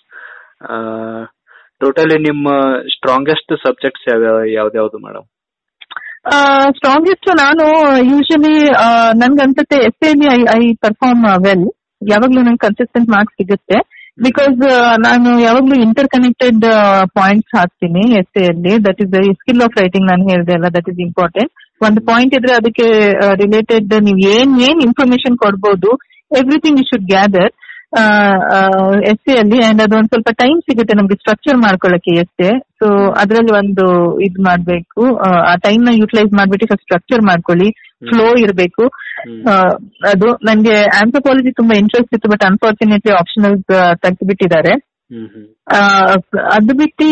totally ನಿಮ್ಮ strongest subjects ಯಾವ್ಯಾವ ಯಾವ್ದ್ಯಾವ್ದು madam strongest ನಾನು usually ನನ್ಗೆ ಅನ್ಸುತ್ತೆ S ಎಲ್ಲಿ I I perform well ಯಾವಾಗ್ಲೂ ನಂಗೆ consistent marks ಸಿಗುತ್ತೆ ಬಿಕಾಸ್ ನಾನು ಯಾವಾಗ್ಲೂ ಇಂಟರ್ ಕನೆಕ್ಟೆಡ್ ಪಾಯಿಂಟ್ಸ್ ಹಾಕ್ತೀನಿ ಎಸ್ ಅಲ್ಲಿ that is very skill of writing ನಾನು ಹೇಳಿದೆ ಅಲ್ಲ ದಟ್ ಇಸ್ ಇಂಪಾರ್ಟೆಂಟ್ ಒಂದು ಪಾಯಿಂಟ್ ಇದ್ರೆ ಅದಕ್ಕೆ ರಿಲೇಟೆಡ್ ನೀವು ಏನ್ ಏನ್ ಇನ್ಫಾರ್ಮೇಶನ್ ಕೊಡ್ಬೋದು everything you should gather essay ಅಲ್ಲಿ ಅಂಡ್ ಅದು ಒಂದ್ ಸ್ವಲ್ಪ ಟೈಮ್ ಸಿಗುತ್ತೆ ನಮ್ಗೆ ಸ್ಟ್ರಕ್ಚರ್ ಮಾಡ್ಕೊಳ್ಳಕ್ಕೆ ಎಸ್ ಸೊ ಅದ್ರಲ್ಲಿ ಒಂದು ಇದ್ ಮಾಡ್ಬೇಕು ಆ, ಆ ಟೈಮ್ ನ ಯೂಟಿಲೈಸ್ ಮಾಡ್ಬಿಟ್ಟು ಫಸ್ಟ್ ಸ್ಟ್ರಕ್ಚರ್ ಮಾಡ್ಕೊಳ್ಳಿ ಫ್ಲೋ ಇರಬೇಕು ಅದು ನನ್ಗೆ ಆಂಥ್ರೋಪಾಲಜಿ ತುಂಬಾ ಇಂಟ್ರೆಸ್ಟ್ ಇತ್ತು ಬಟ್ ಅನ್ಫಾರ್ಚುನೇಟ್ಲಿ ಆಪ್ಷನಲ್ ತೆಗೆದುಬಿಟ್ಟಿದ್ದಾರೆ ಹ್ಮ್ ಹ್ಮ್ ಆ, ಅದು ಬಿಟ್ಟು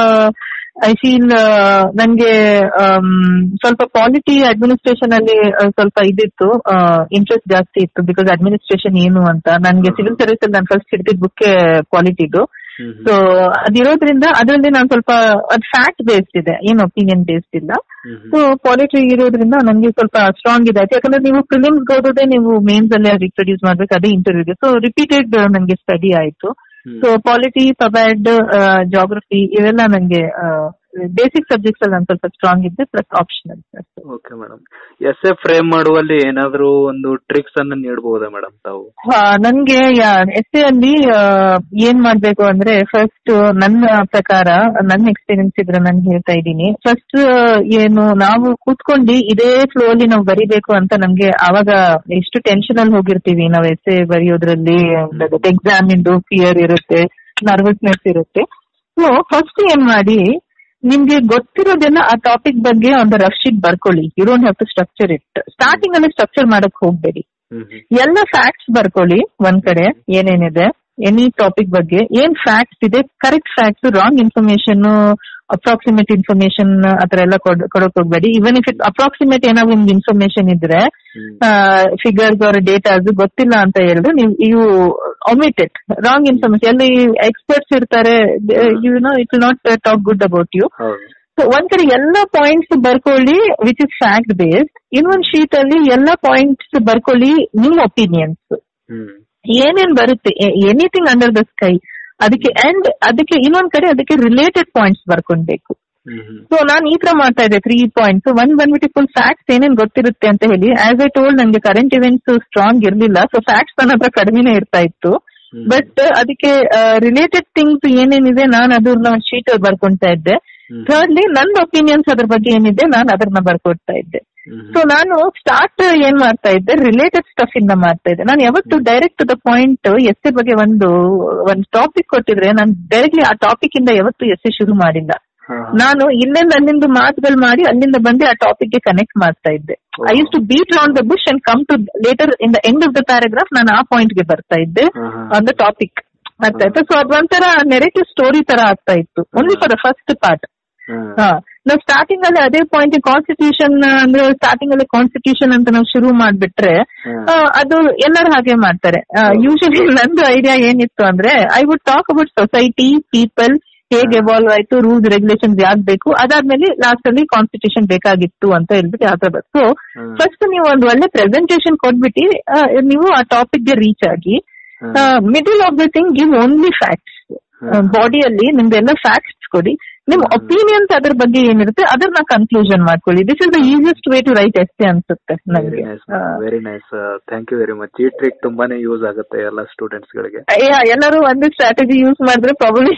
ಐ ಫೀಲ್ ನನ್ಗೆ ಆಮ್, ಸ್ವಲ್ಪ ಪಾಲಿಟಿ ಅಡ್ಮಿನಿಸ್ಟ್ರೇಷನ್ ಅಲ್ಲಿ ಆ, ಸ್ವಲ್ಪ ಇದಿತ್ತು ಇಂಟ್ರೆಸ್ಟ್ ಜಾಸ್ತಿ ಇತ್ತು ಬಿಕಾಸ್ ಅಡ್ಮಿನಿಸ್ಟ್ರೇಷನ್ ಏನು ಅಂತ ನನ್ಗೆ ಸಿವಿಲ್ ಸರ್ವಿಸ್ ಅಲ್ಲಿ ನಾನು ಫಸ್ಟ್ ಹಿಡಿದಿದ್ ಬುಕ್ ಪಾಲಿಟಿದು ಹ್ಮ್ ಸೊ ಅದಿರೋದ್ರಿಂದ ಅದರಲ್ಲಿ ನಾನು ಸ್ವಲ್ಪ ಅದು ಫ್ಯಾಕ್ಟ್ ಬೇಸ್ಡ್ ಇದೆ ಏನು ಒಪಿನಿಯನ್ ಬೇಸ್ಡ್ ಇಲ್ಲ ಹ್ಮ್ ಹ್ಮ್ ಸೊ ಪಾಲಿಟಿ ಇರೋದ್ರಿಂದ ನನಗೆ ಸ್ವಲ್ಪ ಸ್ಟ್ರಾಂಗ್ ಇದೆ ಆಯ್ತು ಯಾಕಂದ್ರೆ ನೀವು ಪ್ರಿಲಿಮ್ಸ್ ಓದೋದೇ ನೀವು ಮೇನ್ಸ್ ಅಲ್ಲೇ ರಿಪ್ರೊಡ್ಯೂಸ್ ಮಾಡ್ಬೇಕು ಅದೇ ಇಂಟರ್ವ್ಯೂಗೆ ಸೊ ರಿಪೀಟೆಡ್ ನನಗೆ ಸ್ಟಡಿ ಆಯ್ತು ಹ್ಮ್. ಸೊ ಪಾಲಿಟಿ ಪಬ್ಯಾಡ್ ಜಾಗ್ರಫಿ ಇವೆಲ್ಲ ನಂಗೆ ಬೇಸಿಕ್ ಸಬ್ಜೆಕ್ಟ್ಸ್ ಅಲ್ಲಿ ನಾನು ಸ್ವಲ್ಪ ಸ್ಟ್ರಾಂಗ್ ಇದ್ದೆ plus optional okay madam essay frame ಮಾಡುವಲ್ಲಿ ಏನಾದ್ರೂ ಒಂದು ಟ್ರಿಕ್ಸ್ ಅನ್ನ ನೀಡಬಹುದಾ ಮೇಡಮ್ ತಾವು ನನ್ಗೆ ಎಸ್ ಅಲ್ಲಿ ಆ, ಏನ್ ಮಾಡ್ಬೇಕು ಅಂದ್ರೆ ಫಸ್ಟ್ ನನ್ನ ಪ್ರಕಾರ ನನ್ನ ಎಕ್ಸ್ಪೀರಿಯನ್ಸ್ ಇದ್ರೆ ನಾನು ಹೇಳ್ತಾ ಇದ್ದೀನಿ ಫಸ್ಟ್ ಏನು ನಾವು ಕೂತ್ಕೊಂಡು ಇದೇ ಫ್ಲೋ ಅಲ್ಲಿ ನಾವು ಬರಿಬೇಕು ಅಂತ ನಮ್ಗೆ ಅವಾಗ ಎಷ್ಟು ಟೆನ್ಷನ್ ಅಲ್ಲಿ ಹೋಗಿರ್ತೀವಿ ನಾವು ಎಸ್ ಎ ಬರೆಯೋದ್ರಲ್ಲಿ ಎಕ್ಸಾಮ್ ಇಂದು ಫಿಯರ್ ಇರುತ್ತೆ ನರ್ವಸ್ನೆಸ್ ಇರುತ್ತೆ ಸೊ ಫಸ್ಟ್ ಏನ್ ಮಾಡಿ ನಿಮ್ಗೆ ಗೊತ್ತಿರೋದನ್ನ ಆ ಟಾಪಿಕ್ ಬಗ್ಗೆ ಒಂದು ರಫ್ ಶೀಟ್ ಬರ್ಕೊಳ್ಳಿ you don't have to structure it starting ಅಲ್ಲಿ ಸ್ಟ್ರಕ್ಚರ್ ಮಾಡಕ್ ಹೋಗ್ಬೇಡಿ ಹ್ಮ್ ಹ್ಮ್ ಎಲ್ಲ ಫ್ಯಾಕ್ಟ್ಸ್ ಬರ್ಕೊಳ್ಳಿ ಒಂದ್ ಕಡೆ ಏನೇನಿದೆ ಎನಿ ಟಾಪಿಕ್ ಬಗ್ಗೆ ಏನ್ ಫ್ಯಾಕ್ಟ್ಸ್ ಇದೆ correct facts wrong information approximate information ಆತರ ಎಲ್ಲ ಕೊಡ್- ಕೊಡಕ್ ಹೋಗ್ಬೇಡಿ ಇವನ್ ಇಫ್ ಇಟ್ ಅಪ್ರಾಕ್ಸಿಮೇಟ್ ಏನಾದ್ರು ನಿಮ್ಗೆ ಇನ್ಫಾರ್ಮೇಶನ್ ಇದ್ರೆ ಹ್ಮ್ ಫಿಗರ್ಸ್ ಅವರ ಡೇಟಾಸ್ ಗೊತ್ತಿಲ್ಲ ಅಂತ ಹೇಳಿದ್ರೆ ನೀವು you omit it wrong information ಎಲ್ಲಿ ಎಕ್ಸ್ಪರ್ಟ್ಸ್ ಇರ್ತಾರೆ you know it will not talk good about you ಹೌದು ಸೊ ಒಂದ್ ಕಡೆ ಎಲ್ಲ ಪಾಯಿಂಟ್ಸ್ ಬರ್ಕೊಳ್ಳಿ ವಿಚ್ ಇಸ್ ಫ್ಯಾಕ್ಟ್ ಬೇಸ್ಡ್ ಇನ್ನೊಂದ್ ಶೀಟ್ ಅಲ್ಲಿ ಎಲ್ಲ ಪಾಯಿಂಟ್ಸ್ ಬರ್ಕೊಳ್ಳಿ ನಿಮ್ ಒಪಿನಿಯನ್ಸ್ ಹ್ಮ್ ಏನೇನ್ ಬರುತ್ತೆ ಎನಿಥಿಂಗ್ ಅಂಡರ್ ದ ಸ್ಕೈ ಅದಕ್ಕೆ ಅಂಡ್ ಅದಕ್ಕೆ ಇನ್ನೊಂದ್ ಕಡೆ ಅದಕ್ಕೆ ರಿಲೇಟೆಡ್ ಪಾಯಿಂಟ್ಸ್ ಬರ್ಕೊಳ್ಬೇಕು ಹ್ಮ್ ಹ್ಮ್ ಸೊ ನಾನು ಈ ತರ ಮಾಡ್ತಾ ಇದ್ದೆ ತ್ರೀ ಪಾಯಿಂಟ್ಸ್ ಒಂದ್ ಬಂದ್ಬಿಟ್ಟು ಫುಲ್ ಫ್ಯಾಕ್ಟ್ಸ್ ಏನೇನ್ ಗೊತ್ತಿರುತ್ತೆ ಅಂತ ಹೇಳಿ ಆಸ್ ಐ ಟೋಲ್ಡ್ ನಂಗೆ ಕರೆಂಟ್ ಇವೆಂಟ್ಸ್ ಸ್ಟ್ರಾಂಗ್ ಇರ್ಲಿಲ್ಲ ಸೊ ಫ್ಯಾಕ್ಟ್ಸ್ ನನ್ನ ಹತ್ರ ಕಡಿಮೆನೇ ಇರ್ತಾ ಇತ್ತು ಹ್ಮ್. ಬಟ್ ಅದಕ್ಕೆ ರಿಲೇಟೆಡ್ ಥಿಂಗ್ಸ್ ಏನೇನಿದೆ ನಾನು ಅದನ್ನ ಒಂದು ಶೀಟ್ ಅಲ್ಲಿ ಬರ್ಕೊಂತಾ ಇದ್ದೆ ಹ್ಮ್. ಥರ್ಡ್ಲಿ ನನ್ನ ಒಪಿನಿಯನ್ಸ್ ಅದ್ರ ಬಗ್ಗೆ ಏನಿದೆ ನಾನು ಅದನ್ನ ಬರ್ಕೊಡ್ತಾ ಇದ್ದೆ ಹ್ಮ್ ಸೊ ನಾನು ಸ್ಟಾರ್ಟ್ ಏನ್ ಮಾಡ್ತಾ ಇದ್ದೆ ರಿಲೇಟೆಡ್ ಸ್ಟಫ್ ಇಂದ ಮಾಡ್ತಾ ಇದ್ದೆ ನಾನು ಯಾವತ್ತು direct to the point essay ಬಗ್ಗೆ ಒಂದು ಒಂದು ಟಾಪಿಕ್ ಕೊಟ್ಟಿದ್ರೆ ನಾನು ಡೈರೆಕ್ಟ್ಲಿ ಆ ಟಾಪಿಕ್ ಇಂದ ಯಾವತ್ತು ಎಸ್ಸೆ ಶುರು ಮಾಡಿಲ್ಲ ಹಾ, ಹಾ. ನಾನು ಇಲ್ಲಿಂದ ಅಲ್ಲಿಂದ ಮಾತುಗಳು ಮಾಡಿ ಅಲ್ಲಿಂದ ಬಂದು ಆ ಟಾಪಿಕ್ ಗೆ ಕನೆಕ್ಟ್ ಮಾಡ್ತಾ ಇದ್ದೆ I use to beat on the bush and come to later in the end of the paragraph ನಾನು ಆ ಪಾಯಿಂಟ್ ಗೆ ಬರ್ತಾ ಇದ್ದೆ ಹಾ, ಹಾ. ಆನ್ ದ ಟಾಪಿಕ್ ಆಗ್ತಾ ಇತ್ತು ಸೊ ಅದೊಂಥರ ನೆರೆಟಿವ್ ಸ್ಟೋರಿ ತರ ಆಗ್ತಾ ಇತ್ತು only for the first part ಹಾ. ಹಾ ನಾವು ಸ್ಟಾರ್ಟಿಂಗ್ ಅಲ್ಲಿ ಅದೇ ಪಾಯಿಂಟ್ ಕಾನ್ಸ್ಟಿಟ್ಯೂಷನ್ ಅಂದ್ರೆ ಸ್ಟಾರ್ಟಿಂಗ್ ಅಲ್ಲಿ ಕಾನ್ಸ್ಟಿಟ್ಯೂಷನ್ ಅಂತ ನಾವು ಶುರು ಮಾಡ್ಬಿಟ್ರೆ ಹಾ. ಆ, ಅದು ಎಲ್ಲರೂ ಹಾಗೆ ಮಾಡ್ತಾರೆ ಯೂಶಲಿ ನಂದು ಐಡಿಯಾ ಏನಿತ್ತು ಅಂದ್ರೆ I would talk about society people ಹೇಗೆ ಎವಾಲ್ವ್ ಆಯ್ತು ರೂಲ್ಸ್ ರೆಗ್ಯುಲೇಷನ್ಸ್ ಯಾಕೆ ಬೇಕು ಅದಾದ್ಮೇಲೆ ಲಾಸ್ಟ್ ಅಲ್ಲಿ ಕಾನ್ಸ್ಟಿಟ್ಯೂಷನ್ ಬೇಕಾಗಿತ್ತು ಅಂತ ಹೇಳ್ಬಿಟ್ಟು ಯಾವ ತರ ಸೊ ಹಾ. ಫಸ್ಟ್ ನೀವು ಒಂದು ಒಳ್ಳೆ ಪ್ರೆಸೆಂಟೇಶನ್ ಕೊಟ್ಬಿಟ್ಟು ಆ, ನೀವು ಆ ಟಾಪಿಕ್ ಗೆ ರೀಚ್ ಆಗಿ ಹಾ. Middle of the thing give only facts ಬಾಡಿಯಲ್ಲಿ ನಿಮ್ದೆಲ್ಲ ಫ್ಯಾಕ್ಟ್ಸ್ ಕೊಡಿ ನಿಮ್ ಒಪಿನಿಯನ್ಸ್ ಅದ್ರ ಬಗ್ಗೆ ಏನಿರುತ್ತೆ ಅದನ್ನ ಕನ್ಕ್ಲೂಷನ್ ಮಾಡ್ಕೊಳ್ಳಿ this is the easiest way to write essay ಅನ್ಸುತ್ತೆ ವೆರಿ ನನಗೆ nice very nice thank you very much ಈ ಟ್ರಿಕ್ ತುಂಬಾನೇ ಯೂಸ್ ಆಗುತ್ತೆ ಎಲ್ಲ ಸ್ಟೂಡೆಂಟ್ಸ್ ಗಳಿಗೆ ಎಲ್ಲರೂ ಒಂದು ಸ್ಟ್ರಾಟಜಿ ಯೂಸ್ ಮಾಡಿದ್ರೆ ಪ್ರಾಬ್ಲಮ್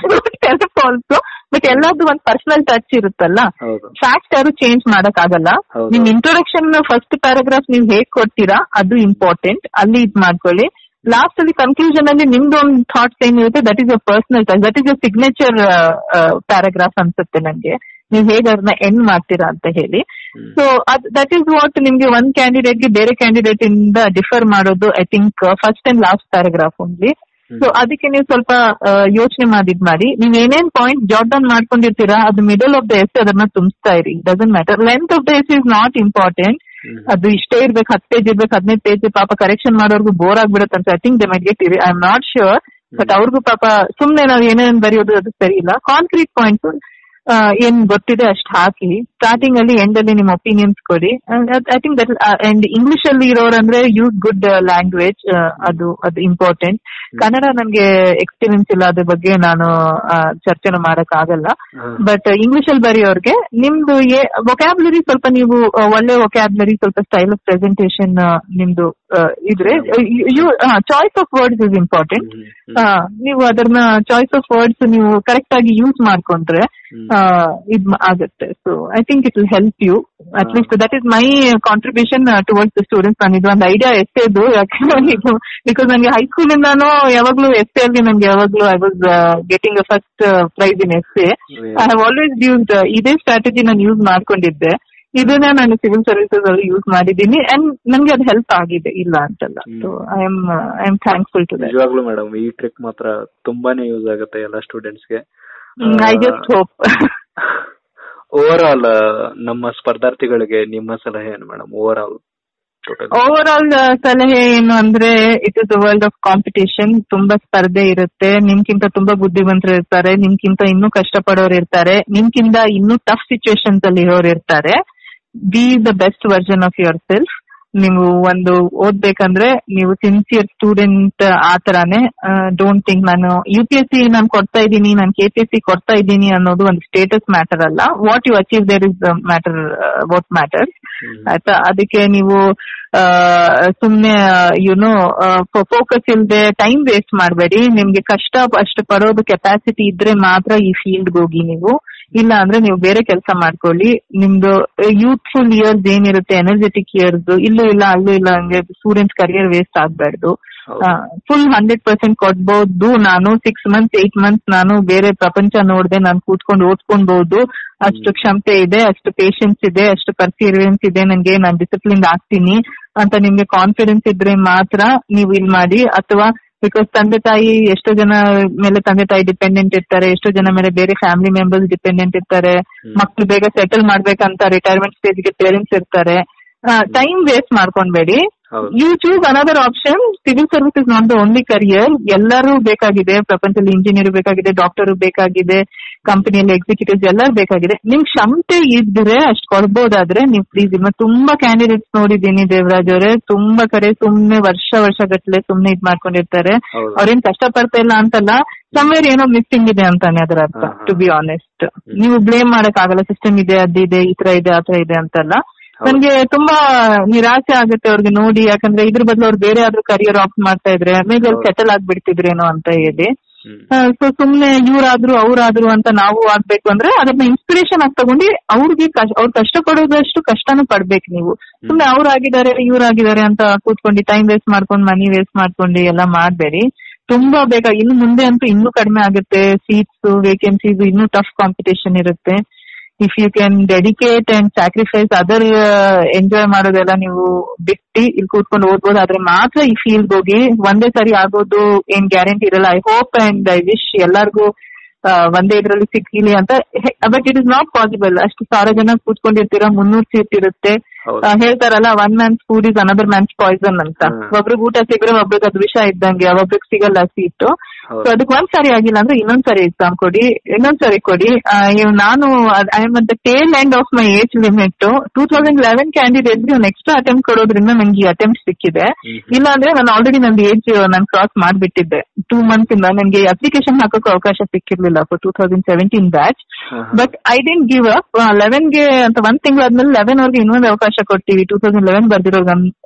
ಆಲ್ಸೋ ಬಟ್ ಎಲ್ಲಾದ್ರು ಒಂದು ಪರ್ಸನಲ್ ಟಚ್ ಇರುತ್ತಲ್ಲ ಹೌದು ಫ್ಯಾಕ್ಟ್ ಯಾರು ಚೇಂಜ್ ಮಾಡಕ್ ಆಗಲ್ಲ ಹೌದು. ನಿಮ್ ಇಂಟ್ರೊಡಕ್ಷನ್ ಫಸ್ಟ್ ಪ್ಯಾರಾಗ್ರಾಫ್ ನೀವು ಹೇಗ್ ಕೊಡ್ತೀರಾ ಅದು ಇಂಪಾರ್ಟೆಂಟ್ ಅಲ್ಲಿ ಇದ್ ಮಾಡ್ಕೊಳ್ಳಿ ಲಾಸ್ಟ್ ಅಲ್ಲಿ ಕನ್ಕ್ಲೂಷನ್ ಅಲ್ಲಿ ನಿಮ್ದು ಒಂದು ಥಾಟ್ಸ್ ಏನಿರುತ್ತೆ that is a personal touch that is a signature paragraph ಅನ್ಸುತ್ತೆ ನಂಗೆ ನೀವು ಹೇಗೆ ಅದನ್ನ ಎಂಡ್ ಮಾಡ್ತೀರಾ ಅಂತ ಹೇಳಿ ಹ್ಮ್. ಸೊ ದಟ್ ಈಸ್ ವಾಟ್ ನಿಮ್ಗೆ ಒಂದ್ ಕ್ಯಾಂಡಿಡೇಟ್ ಗೆ ಬೇರೆ ಕ್ಯಾಂಡಿಡೇಟ್ ಇಂದ ಡಿಫರ್ ಮಾಡೋದು I think first and last paragraph only so ಅದಕ್ಕೆ ನೀವು ಸ್ವಲ್ಪ ಯೋಚನೆ ಮಾಡಿದ್ ಮಾಡಿ ನೀವ್ ಏನೇನ್ ಪಾಯಿಂಟ್ ಜಾಟ್ ಡೌನ್ ಮಾಡ್ಕೊಂಡಿರ್ತೀರಾ ಅದು ಮಿಡಲ್ ಆಫ್ ದ ಎಸ್ ಅದನ್ನ ತುಂಬಿಸ್ತಾ ಇರಿ doesn't matter length of the essay is not important ಹ್ಮ್. ಅದು ಇಷ್ಟೇ ಇರ್ಬೇಕು ಹತ್ತು ಪೇಜ್ ಇರ್ಬೇಕು ಹದಿನೈದು ಪೇಜ್ ಪಾಪ ಕರೆಕ್ಷನ್ ಮಾಡೋರ್ಗು ಬೋರ್ ಆಗ್ಬಿಡುತ್ತೆ ಅಂತ I think they might get ಇರಿ I am not sure but ಅವ್ರಿಗೂ ಪಾಪ ಸುಮ್ನೆ ನಾವ್ ಏನೇನ್ ಬರೆಯೋದು ಅದು ಸರಿ ಇಲ್ಲ ಕಾಂಕ್ರೀಟ್ ಪಾಯಿಂಟ್ಸ್ ಏನ್ ಗೊತ್ತಿದೆ ಅಷ್ಟು ಹಾಕಿ ಸ್ಟಾರ್ಟಿಂಗ್ ಅಲ್ಲಿ ಎಂಡ್ ಅಲ್ಲಿ ನಿಮ್ ಒಪಿನಿಯನ್ಸ್ ಕೊಡಿ I think that and English ಅಲ್ಲಿ ಇರೋರಂದ್ರೆ ಯೂಸ್ ಗುಡ್ ಲ್ಯಾಂಗ್ವೇಜ್ ಅದು ಅದು ಇಂಪಾರ್ಟೆಂಟ್ ಕನ್ನಡ ನನ್ಗೆ ಎಕ್ಸ್ಪೀರಿಯನ್ಸ್ ಇಲ್ಲ ಅದ್ರ ಬಗ್ಗೆ ನಾನು ಆ, ಚರ್ಚೆನ ಮಾಡಕ್ ಆಗಲ್ಲ ಹಾ. ಬಟ್ ಇಂಗ್ಲಿಷ್ ಅಲ್ಲಿ ಬರೆಯೋರ್ಗೆ ನಿಮ್ದು ವೊಕ್ಯಾಬ್ಲರಿ ಸ್ವಲ್ಪ ನೀವು ಆ, ಒಳ್ಳೆ ವೊಕ್ಯಾಬ್ಲರಿ ಸ್ವಲ್ಪ ಸ್ಟೈಲ್ ಆಫ್ ಪ್ರೆಸೆಂಟೇಶನ್ ನಿಮ್ದು ಆ, ಇದ್ರೆ choice of words is important ಹ್ಮ್. ಹ್ಮ್. ನೀವು ಅದನ್ನ ಚಾಯ್ಸ್ ಆಫ್ ವರ್ಡ್ಸ್ ನೀವು ಕರೆಕ್ಟ್ ಆಗಿ ಯೂಸ್ ಮಾಡ್ಕೊಂಡ್ರೆ ಹ್ಮ್. ಇದ್ ಮ- ಆಗುತ್ತೆ so I think it will help you at ಹಾ. Least that is my contribution towards the students ನಾನು ಇದು ಒಂದು ಐಡಿಯಾ ಎಸ್ಸೇದು ಯಾಕಂದ್ರೆ ಇದು ಬಿಕಾಸ್ ನನಗೆ ಹೈಸ್ಕೂಲ್ ಇಂದಾನು ಯಾವಾಗ್ಲೂ ಎಸ್ಸೆ ಅಲ್ಲಿ ನಂಗೆ ಯಾವಾಗ್ಲೂ I was getting a first prize in essay I have always used ಇದೇ ಸ್ಟ್ರಾಟಜಿ ನಾನು ಯೂಸ್ ಮಾಡ್ಕೊಂಡಿದ್ದೆ ಇದನ್ನ ನಾನು ಸಿವಿಲ್ ಸರ್ವಿಸಸ್ ಅಲ್ಲಿ ಯೂಸ್ ಮಾಡಿದ್ದೀನಿ ಅಂಡ್ ನನ್ಗೆ ಅದು ಹೆಲ್ಪ್ ಆಗಿದೆ ಇಲ್ಲ ಅಂತಲ್ಲ ಹ್ಮ್. So I am I am thankful to that ನಿಜವಾಗ್ಲೂ ಮೇಡಮ್ ಈ ಟ್ರಿಕ್ ಮಾತ್ರ ತುಂಬಾನೇ ಯೂಸ್ ಆಗುತ್ತೆ ಎಲ್ಲ ಸ್ಟೂಡೆಂಟ್ಸ್ಗೆ I just hope overall ನಮ್ಮ ಸ್ಪರ್ಧಾರ್ಥಿಗಳಿಗೆ ನಿಮ್ಮ ಸಲಹೆ ಏನು madam overall total over all ಸಲಹೆ ಏನು ಅಂದ್ರೆ it is world of competition ತುಂಬಾ ಸ್ಪರ್ಧೆ ಇರುತ್ತೆ ನಿಮ್ಗಿಂತ ತುಂಬಾ ಬುದ್ಧಿವಂತರು ಇರ್ತಾರೆ ನಿಮ್ಗಿಂತ ಇನ್ನೂ ಕಷ್ಟಪಡೋರು ಇರ್ತಾರೆ ನಿಮ್ಗಿಂತ ಇನ್ನೂ ಟಫ್ ಸಿಚುವೇಶನ್ಸ್ ಅಲ್ಲಿ ಇರೋರು ಇರ್ತಾರೆ be the best version of yourself ನೀವು ಒಂದು ಓದ್ಬೇಕಂದ್ರೆ ನೀವು ಸಿನ್ಸಿಯರ್ ಸ್ಟೂಡೆಂಟ್ ಆ ತರಾನೇ ಡೋಂಟ್ ಥಿಂಕ್ ನಾನು ಯು ಪಿ ಎಸ್ ಸಿ ನಾನು ಕೊಡ್ತಾ ಇದ್ದೀನಿ ನಾನು ಕೆ ಪಿ ಎಸ್ ಸಿ ಕೊಡ್ತಾ ಇದ್ದೀನಿ ಅನ್ನೋದು ಒಂದು ಸ್ಟೇಟಸ್ ಮ್ಯಾಟರ್ ಅಲ್ಲ what you achieve there is matter what matters ಆಯ್ತಾ ಅದಕ್ಕೆ ನೀವು ಸುಮ್ನೆ ಯುನೋ ಫೋಕಸ್ ಇಲ್ಲದೆ ಟೈಮ್ ವೇಸ್ಟ್ ಮಾಡಬೇಡಿ ನಿಮ್ಗೆ ಕಷ್ಟ ಅಷ್ಟು ಪಡೋದು ಕೆಪಾಸಿಟಿ ಇದ್ರೆ ಮಾತ್ರ ಈ ಫೀಲ್ಡ್ ಹೋಗಿ ನೀವು ಇಲ್ಲ ಅಂದ್ರೆ ನೀವು ಬೇರೆ ಕೆಲಸ ಮಾಡ್ಕೊಳ್ಳಿ ನಿಮ್ದು ಯೂತ್ಫುಲ್ ಇಯರ್ಸ್ ಏನಿರುತ್ತೆ ಎನರ್ಜೆಟಿಕ್ ಇಯರ್ಸ್ ಇಲ್ಲೂ ಇಲ್ಲ ಅಲ್ಲೂ ಇಲ್ಲ ಹಂಗೆ ಸ್ಟೂಡೆಂಟ್ಸ್ ಕರಿಯರ್ ವೇಸ್ಟ್ ಆಗ್ಬಾರ್ದು ಫುಲ್ ಹಂಡ್ರೆಡ್ ಪರ್ಸೆಂಟ್ ಕೊಡ್ಬೋದು ನಾನು ಸಿಕ್ಸ್ ಮಂತ್ಸ್ ಏಟ್ ಮಂತ್ಸ್ ನಾನು ಬೇರೆ ಪ್ರಪಂಚ ನೋಡ್ದೆ ನಾನು ಕೂತ್ಕೊಂಡು ಓದ್ಕೊಳ್ಬಹುದು ಅಷ್ಟು ಕ್ಷಮತೆ ಇದೆ ಅಷ್ಟು ಪೇಶನ್ಸ್ ಇದೆ ಅಷ್ಟು ಪರ್ಸಿಯರೆನ್ಸ್ ಇದೆ ನನಗೆ ನಾನು ಡಿಸಿಪ್ಲಿನ್ ಆಗ್ತೀನಿ ಅಂತ ನಿಮ್ಗೆ ಕಾನ್ಫಿಡೆನ್ಸ್ ಇದ್ರೆ ಮಾತ್ರ ನೀವು ಇಲ್ಲಿ ಮಾಡಿ ಅಥವಾ ಬಿಕಾಸ್ ತಂದೆ ತಾಯಿ ಎಷ್ಟೋ ಜನ ಮೇಲೆ ತಂದೆ ತಾಯಿ ಡಿಪೆಂಡೆಂಟ್ ಇರ್ತಾರೆ ಎಷ್ಟೋ ಜನ ಮೇಲೆ ಬೇರೆ ಫ್ಯಾಮಿಲಿ ಮೆಂಬರ್ಸ್ ಡಿಪೆಂಡೆಂಟ್ ಇರ್ತಾರೆ ಮಕ್ಳು ಬೇಗ ಸೆಟಲ್ ಮಾಡ್ಬೇಕಂತ ರಿಟೈರ್ಮೆಂಟ್ ಸ್ಟೇಜ್ಗೆ ಪೇರೆಂಟ್ಸ್ ಇರ್ತಾರೆ ಟೈಮ್ ವೇಸ್ಟ್ ಮಾಡ್ಕೊಂಡ್ಬೇಡಿ ಹೌದು. You choose another option civil service is not the only career ಎಲ್ಲರೂ ಬೇಕಾಗಿದೆ ಪ್ರಪಂಚದಲ್ಲಿ ಇಂಜಿನಿಯರ್ ಬೇಕಾಗಿದೆ ಡಾಕ್ಟರ್ ಬೇಕಾಗಿದೆ ಕಂಪನಿಯಲ್ಲಿ ಎಕ್ಸಿಕ್ಯೂಟಿವ್ಸ್ ಎಲ್ಲರೂ ಬೇಕಾಗಿದೆ ನಿಮ್ ಕ್ಷಮತೆ ಇದ್ರೆ ಅಷ್ಟು ಕೊಡ್ಬೋದಾದ್ರೆ ನೀವು ಪ್ಲೀಸ್ ಇನ್ನು ತುಂಬಾ ಕ್ಯಾಂಡಿಡೇಟ್ಸ್ ನೋಡಿದ್ದೀನಿ ದೇವರಾಜ್ ಅವರೇ ತುಂಬಾ ಕಡೆ ಸುಮ್ನೆ ವರ್ಷ ವರ್ಷ ಗಟ್ಲೆ ಸುಮ್ನೆ ಇದ್ ಮಾಡ್ಕೊಂಡಿರ್ತಾರೆ ಹೌದು. ಅವ್ರೇನ್ ಕಷ್ಟ ಪಡ್ತಾ ಇಲ್ಲ ಅಂತಲ್ಲ ಸಮ್ವೇರ್ ಏನೋ ಮಿಸ್ಸಿಂಗ್ ಇದೆ ಅಂತಾನೆ ಅದರ ಅರ್ಥ ಹಾ, ಹಾ. ಟು ಬಿ ಆನೆಸ್ಟ್ ನೀವು ಬ್ಲೇಮ್ ಮಾಡಕ್ ಆಗಲ್ಲ ಸಿಸ್ಟಮ್ ಇದೆ ಅದಿದೆ ಈ ತರ ಇದೆ ಆ ತರ ಇದೆ ಅಂತಲ್ಲ ಹೌದು. ನನ್ಗೆ ತುಂಬಾ ನಿರಾಸೆ ಆಗುತ್ತೆ ಅವ್ರಿಗೆ ನೋಡಿ ಯಾಕಂದ್ರೆ ಇದ್ರ ಬದಲು ಅವ್ರು ಬೇರೆ ಯಾವ್ದು ಕರಿಯರ್ ಆಪ್ಟ್ ಮಾಡ್ತಾ ಇದ್ರೆ ಮೇಬಿ ಅಲ್ಲಿ ಹೌದು. ಸೆಟಲ್ ಆಗ್ಬಿಡ್ತಿದ್ರೇನೋ ಅಂತ ಹೇಳಿ ಹ್ಮ್. ಸೊ ಸುಮ್ನೆ ಇವ್ರಾದ್ರು ಅವ್ರಾದ್ರು ಅಂತ ನಾವು ಆಗ್ಬೇಕು ಅಂದ್ರೆ ಅದನ್ನ ಇನ್ಸ್ಪಿರೇಷನ್ ಆಗಿ ತಗೊಂಡು ಅವ್ರಿಗೆ ಕಷ್ಟ- ಅವ್ರು ಕಷ್ಟ ಪಡೋದಷ್ಟು ಕಷ್ಟನೂ ಪಡ್ಬೇಕು ನೀವು ಸುಮ್ನೆ ಅವ್ರಾಗಿದ್ದಾರೆ ಇವ್ರಾಗಿದ್ದಾರೆ ಅಂತ ಕೂತ್ಕೊಂಡು ಟೈಮ್ ವೇಸ್ಟ್ ಮಾಡ್ಕೊಂಡು ಮನಿ ವೇಸ್ಟ್ ಮಾಡ್ಕೊಂಡು ಎಲ್ಲ ಮಾಡ್ಬೇಡಿ ತುಂಬಾ ಬೇಕಾ ಇನ್ನು ಮುಂದೆ ಅಂತೂ ಇನ್ನೂ ಕಡಿಮೆ ಆಗುತ್ತೆ ಸೀಟ್ಸ್ ವೇಕೆನ್ಸೀಸ್ ಇನ್ನೂ ಟಫ್ ಕಾಂಪಿಟೇಷನ್ ಇರುತ್ತೆ if you can dedicate and sacrifice other enjoy ಮಾಡೋದೆಲ್ಲ ನೀವು ಬಿಟ್ಟು ಇಲ್ಲಿ ಕೂತ್ಕೊಂಡು ಓದ್ಬೋದು ಆದ್ರೆ ಮಾತ್ರ ಈ ಫೀಲ್ಡ್ ಹೋಗಿ ಒಂದೇ ಸರಿ ಆಗೋದು ಏನ್ ಗ್ಯಾರಂಟಿ ಇರಲ್ಲ I hope and I wish ಎಲ್ಲಾರ್ಗೂ ಆ, ಒಂದೇ ಇದ್ರಲ್ಲಿ ಸಿಕ್ಕಿಲಿ ಅಂತ but it is not possible ಅಷ್ಟು ಸಾವಿರ ಜನ ಕೂತ್ಕೊಂಡಿರ್ತೀರಾ ಮುನ್ನೂರ್ ಸೀಟ್ ಇರುತ್ತೆ ಹೌದು. ಆ, ಹೇಳ್ತಾರಲ್ಲ one man's food is another man's poison ಅಂತ ಹ್ಮ್. ಒಬ್ರಿಗೆ ಊಟ ಸಿಗ್ರೆ ಒಬ್ರಿಗೆ ಅದು ವಿಷ ಇದ್ದಂಗೆ ಒಬ್ರಿಗೆ ಸಿಗಲ್ಲ ಸೀಟು ಹೌದು. ಸೊ ಅದಕ್ಕೆ ಒಂದ್ ಸಾರಿ ಆಗಿಲ್ಲ ಅಂದ್ರೆ ಇನ್ನೊಂದ್ ಸಾರಿ ಎಕ್ಸಾಮ್ ಕೊಡಿ ಇನ್ನೊಂದ್ ಸಾರಿ ಕೊಡಿ ಆ, ಇವ್ ನಾನು I am at the tail end of my age limit two thousand eleven candidate ಒಂದು ಎಕ್ಸ್ಟ್ರಾ ಅಟೆಂಪ್ಟ್ ಕೊಡೋದ್ರಿಂದ ನಂಗೆ ಈ ಅಟೆಂಪ್ಟ್ ಸಿಕ್ಕಿದೆ ಹ್ಮ್. ಇಲ್ಲ ಅಂದ್ರೆ ನಾನು ಆಲ್ರೆಡಿ ನಂದು ಏಜ್ ನಾನು ಕ್ರಾಸ್ ಮಾಡ್ಬಿಟ್ಟಿದ್ದೆ ಟೂ ಮಂತ್ಸ್ ಇಂದ ನನಗೆ ಅಪ್ಲಿಕೇಶನ್ ಹಾಕೋಕೆ ಅವಕಾಶ ಸಿಕ್ಕಿರ್ಲಿಲ್ಲ for two thousand seventeen batch ಹಾ, ಹಾ. But I didn't give up eleven ಗೆ ಅಂತ ಒಂದ್ ತಿಂಗಳಾದ್ಮೇಲೆ ಲೆವೆನ್ ಅವ್ರಿಗೆ ಇನ್ನೊಂದು ಅವಕಾಶ ಕೊಡ್ತೀವಿ ಟೂ ತೌಸಂಡ್ ಲೆವೆನ್ ಬರ್ದಿರೋ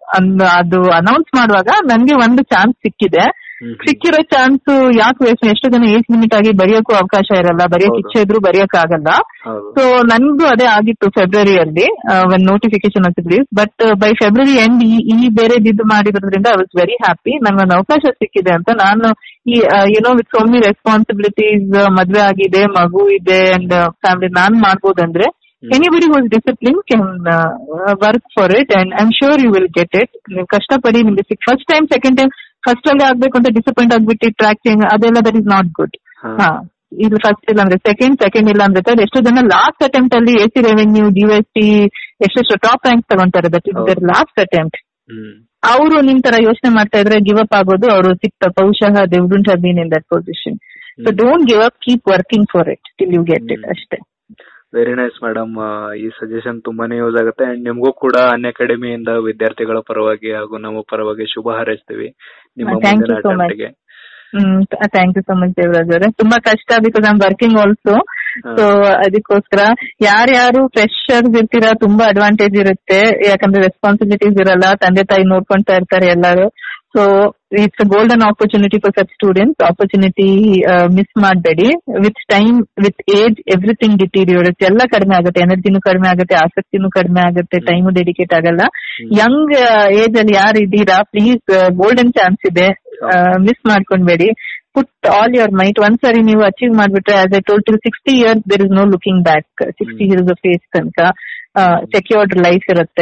ಅದು ಅನೌನ್ಸ್ ಮಾಡುವಾಗ ನನ್ಗೆ ಒಂದು ಚಾನ್ಸ್ ಸಿಕ್ಕಿದೆ ಹ್ಮ್. ಸಿಕ್ಕಿರೋ ಚಾನ್ಸ್ ಯಾಕೆ ವೇಸ್ಟ್ ಎಷ್ಟು ಜನ ಏಜ್ ಲಿಮಿಟ್ ಆಗಿ ಬರೆಯೋಕ್ಕೂ ಅವಕಾಶ ಇರಲ್ಲ ಬರೆಯಕ್ ಹೌದು. ಇಚ್ಛೆ ಇದ್ರು ಬರೆಯಕ್ ಆಗಲ್ಲ ಹೌದು. ಸೊ ನನ್ಗೂ ಅದೇ ಆಗಿತ್ತು ಫೆಬ್ರವರಿಯಲ್ಲಿ one notification of release but by February end ಈ ಬೇರೆ ಇದು ಮಾಡಿರೋದ್ರಿಂದ ಐ ವಾಸ್ ವೆರಿ ಹ್ಯಾಪಿ ನನ್ಗೊಂದು ಅವಕಾಶ ಸಿಕ್ಕಿದೆ ಅಂತ ನಾನು ಈ ಏನೋ ವಿತ್ ಸೋ ಮೆನಿ ರೆಸ್ಪಾನ್ಸಿಬಿಲಿಟೀಸ್ ಮದ್ವೆ ಆಗಿದೆ ಮಗು ಇದೆ ಅಂಡ್ ಫ್ಯಾಮಿಲಿ ನಾನ್ ಮಾಡ್ಬೋದಂದ್ರೆ anybody was discipline can work for it and I am sure you will get it ನೀವು ಕಷ್ಟಪಡಿ ನಿಮ್ಗೆ first time second time first ಅಲ್ಲಿ ಆಗ್ಬೇಕು ಅಂತ ಡಿಸಪಾಯಿಂಟ್ ಆಗ್ಬಿಟ್ಟು ಟ್ರ್ಯಾಕ್ ಚೇಂಜ್ ಅದೆಲ್ಲ ದಟ್ ಇಸ್ ನಾಟ್ ಗುಡ್ ಹಾ. ಹಾ ಇದು ಫಸ್ಟ್ ಇಲ್ಲ ಅಂದ್ರೆ ಸೆಕೆಂಡ್ ಸೆಕೆಂಡ್ ಇಲ್ಲ ಅಂದ್ರೆ third. ಎಷ್ಟೋ ಜನ ಲಾಸ್ಟ್ ಅಟೆಂಪ್ಟ್ ಅಲ್ಲಿ A C revenue D S T ಎಷ್ಟೆಷ್ಟು ಟಾಪ್ ರ್ಯಾಂಕ್ ತಗೊಂತಾರೆ that is their last attempt hmm. ಅವರು ನಿಮ್ ತರ ಯೋಚನೆ ಮಾಡ್ತಾ ಇದ್ರೆ ಗಿವ್ ಅಪ್ ಆಗೋದು ಅವರು ಸಿಕ್ತ ಬಹುಶಃ they wouldn't have been in that position so don't give up keep working for it till you get it ಅಷ್ಟೇ ವೆರಿ ನೈಸ್ ಮೇಡಮ್ ಈ ಸಜೆಷನ್ ತುಂಬಾನೇ ಯೂಸ್ ಆಗುತ್ತೆ ಅಂಡ್ ನಿಮಗೂ ಕೂಡ ಅನ್ ಅಕಾಡೆಮಿಯಿಂದ ವಿದ್ಯಾರ್ಥಿಗಳ ಪರವಾಗಿ ಹಾಗೂ ನಮ್ಮ ಪರವಾಗಿ ಶುಭ ಹಾರೈಸ್ತೀವಿ ನಿಮ್ಮ Thank ಮುಂದಿನ you so much. attempt ಗೆ hmm thank you so much Devaraj ಅವರೇ ತುಂಬಾ ಕಷ್ಟ because I'm working also so ಅದಕ್ಕೋಸ್ಕರ ಯಾರ್ಯಾರು ಫ್ರೆಶರ್ಸ್ ಇರ್ತೀರಾ ತುಂಬಾ ಅಡ್ವಾಂಟೇಜ್ ಇರುತ್ತೆ ಯಾಕಂದ್ರೆ ರೆಸ್ಪಾನ್ಸಿಬಿಲಿಟೀಸ್ ಇರಲ್ಲ ತಂದೆ ತಾಯಿ ನೋಡ್ಕೊಂತಾ ಇರ್ತಾರೆ ಎಲ್ಲಾರು so it's a golden opportunity for such students opportunity miss ಮಾಡಬೇಡಿ with time with age everything deteriorates ಎಲ್ಲ ಕಡಿಮೆ ಆಗುತ್ತೆ ಎನರ್ಜಿನೂ ಕಡಿಮೆ ಆಗುತ್ತೆ ಆಸಕ್ತಿನೂ ಕಡಿಮೆ ಆಗುತ್ತೆ ಟೈಮು ಡೆಡಿಕೇಟ್ ಆಗಲ್ಲ ಯಂಗ್ ಏಜ್ ಅಲ್ಲಿ ಯಾರು ಇದ್ದೀರಾ ಪ್ಲೀಸ್ ಗೋಲ್ಡನ್ ಚಾನ್ಸ್ ಇದೆ ಮಿಸ್ ಮಾಡ್ಕೊಂಡ್ಬೇಡಿ ಪುಟ್ ಆಲ್ ಯುವರ್ ಮೈಟ್ ಒಂದ್ಸರಿ ನೀವು ಅಚೀವ್ ಮಾಡ್ಬಿಟ್ರೆ as I told till sixty years there is no looking back sixty years of age ತನಕ ಸೆಕ್ಯೂರ್ಡ್ ಲೈಫ್ ಇರುತ್ತೆ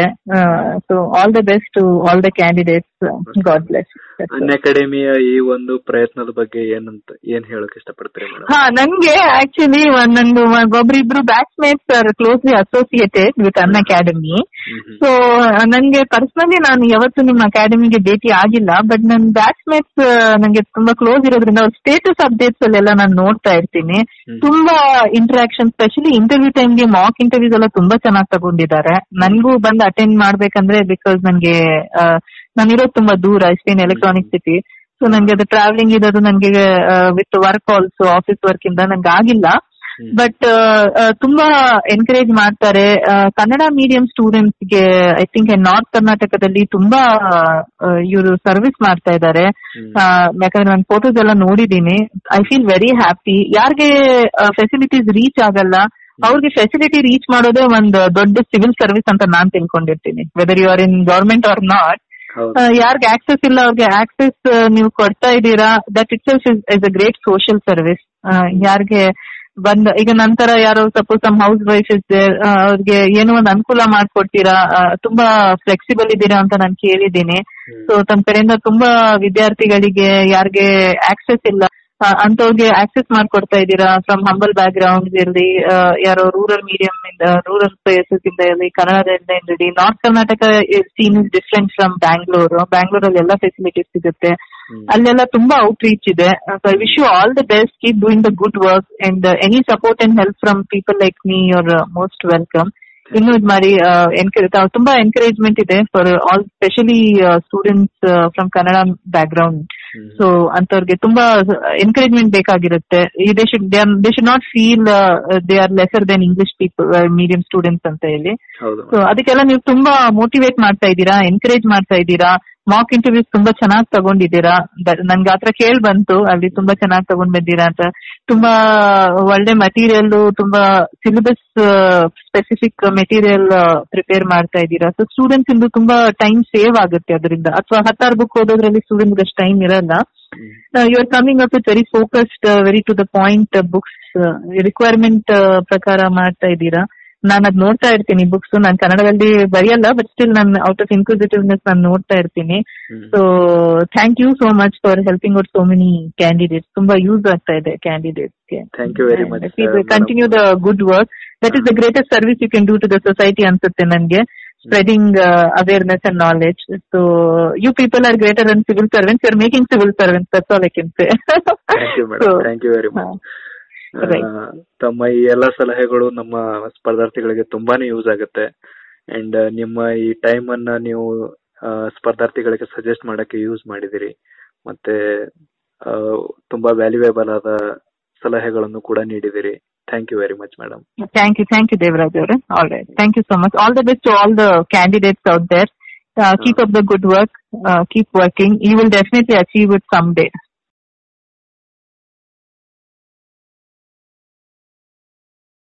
so all the best to all the candidates God bless ಅನ್ ಅಕಾಡೆಮಿಯ ಈ ಒಂದು ಪ್ರಯತ್ನದ ಬಗ್ಗೆ ಏನಂತ ಏನ್ ಹೇಳಕ್ ಇಷ್ಟಪಡ್ತೀರಿ ಮೇಡಮ್ ಹಾ ನಂಗೆ ಆಕ್ಚುಲಿ ನಂದು ಒಬ್ರಿಬ್ರು batchmates are closely associated with Unacademy so ನಂಗೆ ಪರ್ಸನಲಿ ನಾನು ಯಾವತ್ತು ನಿಮ್ಮ ಅಕಾಡೆಮಿಗೆ ಭೇಟಿ ಆಗಿಲ್ಲ ಬಟ್ ನನ್ನ ಬ್ಯಾಚ್ಮೇಟ್ಸ್ ನಂಗೆ ತುಂಬಾ ಕ್ಲೋಸ್ ಇರೋದ್ರಿಂದ ಅವ್ರ ಸ್ಟೇಟಸ್ ಅಪ್ಡೇಟ್ಸ್ ಅಲ್ಲೆಲ್ಲ ನಾನು ನೋಡ್ತಾ ಇರ್ತೀನಿ ತುಂಬಾ ಇಂಟರಾಕ್ಷನ್ ಸ್ಪೆಷಲಿ ಇಂಟರ್ವ್ಯೂ ಟೈಮ್ಗೆ ಮಾಕ್ ಇಂಟರ್ವ್ಯೂಸ್ ಎಲ್ಲ ತುಂಬಾ ಚೆನ್ನಾಗಿ ತಗೊಂಡಿದ್ದಾರೆ ನನ್ಗೂ ಬಂದು ಅಟೆಂಡ್ ಮಾಡ್ಬೇಕಂದ್ರೆ ಬಿಕಾಸ್ ನಂಗೆ ನಾನಿರೋದು ತುಂಬಾ ದೂರ ಇಷ್ಟೇನು ಎಲೆಕ್ಟ್ರಾನಿಕ್ ಸಿಟಿ ಸೊ ನಂಗೆ ಅದು ಟ್ರಾವೆಲಿಂಗ್ ಇರೋದು ನಂಗೆ with work also office work ಇಂದ ನಂಗೆ ಆಗಿಲ್ಲ ಬಟ್ ತುಂಬಾ ಎನ್ಕರೇಜ್ ಮಾಡ್ತಾರೆ ಕನ್ನಡ ಮೀಡಿಯಂ ಸ್ಟೂಡೆಂಟ್ಸ್ ಗೆ ಐ ಥಿಂಕ್ ನಾರ್ತ್ ಕರ್ನಾಟಕದಲ್ಲಿ ತುಂಬಾ ಇವರು ಸರ್ವಿಸ್ ಮಾಡ್ತಾ ಇದ್ದಾರೆ ಯಾಕಂದ್ರೆ ನಾನು ಫೋಟೋಸ್ ಎಲ್ಲ ನೋಡಿದೀನಿ ಐ ಫೀಲ್ ವೆರಿ ಹ್ಯಾಪಿ ಯಾರಿಗೆ ಫೆಸಿಲಿಟೀಸ್ ರೀಚ್ ಆಗಲ್ಲ ಅವ್ರಿಗೆ ಫೆಸಿಲಿಟಿ ರೀಚ್ ಮಾಡೋದೇ ಒಂದು ದೊಡ್ಡ ಸಿವಿಲ್ ಸರ್ವಿಸ್ ಅಂತ ನಾನ್ ತಿಳ್ಕೊಂಡಿರ್ತೀನಿ whether you are in government or not ಯಾರಿಗೆ ಆಕ್ಸೆಸ್ ಇಲ್ಲ ಅವ್ರಿಗೆ ಆಕ್ಸೆಸ್ ನೀವು ಕೊಡ್ತಾ ಇದ್ದೀರಾ that itself is a great social service ಯಾರಿಗೆ ಬಂದ ಈಗ ನಂತರ ಯಾರೋ ಸಪೋಸ್ ನಮ್ ಹೌಸ್ ವೈಫ್ ಇಸ್ ಅವ್ರಿಗೆ ಏನೋ ಒಂದು ಅನುಕೂಲ ಮಾಡ್ಕೊಡ್ತೀರಾ ತುಂಬಾ ಫ್ಲೆಕ್ಸಿಬಲ್ ಇದ್ದೀರಾ ಅಂತ ನಾನು ಕೇಳಿದ್ದೀನಿ ಸೊ ತಮ್ಮ ಕಡೆಯಿಂದ ತುಂಬಾ ವಿದ್ಯಾರ್ಥಿಗಳಿಗೆ ಯಾರಿಗೆ ಆಕ್ಸೆಸ್ ಇಲ್ಲ ಅಂತವ್ರಿಗೆ ಆಕ್ಸೆಸ್ ಮಾಡ್ಕೊಡ್ತಾ ಇದ್ದೀರಾ ಫ್ರಮ್ ಹಂಬಲ್ ಬ್ಯಾಕ್ ಗ್ರೌಂಡ್ ಇರಲಿ ಯಾರೋ ರೂರಲ್ ಮೀಡಿಯಂ ಇಂದ ರೂರಲ್ ಪ್ಲೇಸಸ್ ಇಂದ ಇರಲಿ ಕನ್ನಡದಿಂದ ಇರಲಿ north Karnataka scene is different from Bangalore Bangalore ಅಲ್ಲಿ ಎಲ್ಲ ಫೆಸಿಲಿಟೀಸ್ ಸಿಗುತ್ತೆ ಅಲ್ಲೆಲ್ಲ ತುಂಬಾ ಔಟ್ ರೀಚ್ ಇದೆ so I wish you all the best keep doing the good work and any support and help from people like me your most welcome ಇನ್ನು ಇದು ಮಾಡಿ ತುಂಬಾ ಎನ್ಕರೇಜ್ಮೆಂಟ್ ಇದೆ for all specially students from Kannada background so ಅಂತವ್ರಿಗೆ ತುಂಬಾ encouragement ಬೇಕಾಗಿರುತ್ತೆ they should they should not feel they are lesser than English people medium students ಅಂತ ಹೇಳಿ ಸೊ ಅದಕ್ಕೆಲ್ಲ ನೀವು ತುಂಬಾ ಮೋಟಿವೇಟ್ ಮಾಡ್ತಾ ಇದ್ದೀರಾ ಎನ್ಕರೇಜ್ ಮಾಡ್ತಾ ಇದ್ದೀರಾ ಮಾಕ್ ಇಂಟರ್ವ್ಯೂಸ್ ತುಂಬಾ ಚೆನ್ನಾಗಿ ತಗೊಂಡಿದ್ದೀರಾ ನನ್ಗೆ ಆತರ ಕೇಳ್ ಬಂತು ಅಲ್ಲಿ ತುಂಬಾ ಚೆನ್ನಾಗಿ ತಗೊಂಡ್ ಬಂದಿರಾ ಅಂತ ತುಂಬಾ ಒಳ್ಳೆ ಮಟೀರಿಯಲ್ ತುಂಬಾ ಸಿಲೆಬಸ್ ಸ್ಪೆಸಿಫಿಕ್ ಮೆಟೀರಿಯಲ್ ಪ್ರಿಪೇರ್ ಮಾಡ್ತಾ ಇದ್ದೀರಾ ಸೊ ಸ್ಟೂಡೆಂಟ್ಸ್ ಇಂದು ತುಂಬಾ ಟೈಮ್ ಸೇವ್ ಆಗುತ್ತೆ ಅದರಿಂದ ಅಥವಾ ಹತ್ತಾರು ಬುಕ್ ಓದೋದ್ರಲ್ಲಿ ಸ್ಟೂಡೆಂಟ್ ಅಷ್ಟು ಟೈಮ್ ಇರಲ್ಲ you are coming up with very focused very to the point books requirement ಪ್ರಕಾರ ಮಾಡ್ತಾ ಇದ್ದೀರಾ ನಾನು ಅದ್ ನೋಡ್ತಾ ಇರ್ತೀನಿ ಬುಕ್ಸ್ ನಾನು ಕನ್ನಡದಲ್ಲಿ ಬರೆಯಲ್ಲ ಬಟ್ ಸ್ಟಿಲ್ ನಾನು ಔಟ್ ಆಫ್ ಇನ್ಕ್ವಿಸಿಟಿವ್ನೆಸ್ ನಾನು ನೋಡ್ತಾ ಇರ್ತೀನಿ so thank you so much for helping out so many candidates ತುಂಬಾ ಯೂಸ್ ಆಗ್ತಾ ಇದೆ ಕ್ಯಾಂಡಿಡೇಟ್ಸ್ಗೆ thank you very much continue the good work that is the greatest service you can do to the society ಅನ್ಸುತ್ತೆ ನನಗೆ spreading awareness and knowledge so you people are greater and civil servants you are making civil servants that's all I can say thank you madam thank you very much ತಮ್ಮ ಈ ಎಲ್ಲ ಸಲಹೆಗಳು ನಮ್ಮ ಸ್ಪರ್ಧಾರ್ಥಿಗಳಿಗೆ ತುಂಬಾನೇ use ಆಗುತ್ತೆ and ನಿಮ್ಮ ಈ time ಅನ್ನ ನೀವು ಸ್ಪರ್ಧಾರ್ಥಿಗಳಿಗೆ ಸಜೆಸ್ಟ್ ಮಾಡಕ್ಕೆ ಯೂಸ್ ಮಾಡಿದಿರಿ ಮತ್ತೆ ತುಂಬಾ ವ್ಯಾಲ್ಯೂಯೇಬಲ್ ಆದ ಸಲಹೆಗಳನ್ನು ಕೂಡ ನೀಡಿದಿರಿ thank you very much madam thank you thank you Devaraj ಅವರೇ all right thank you so much all the best to all the candidates out there keep up the good work keep working you will definitely achieve it some day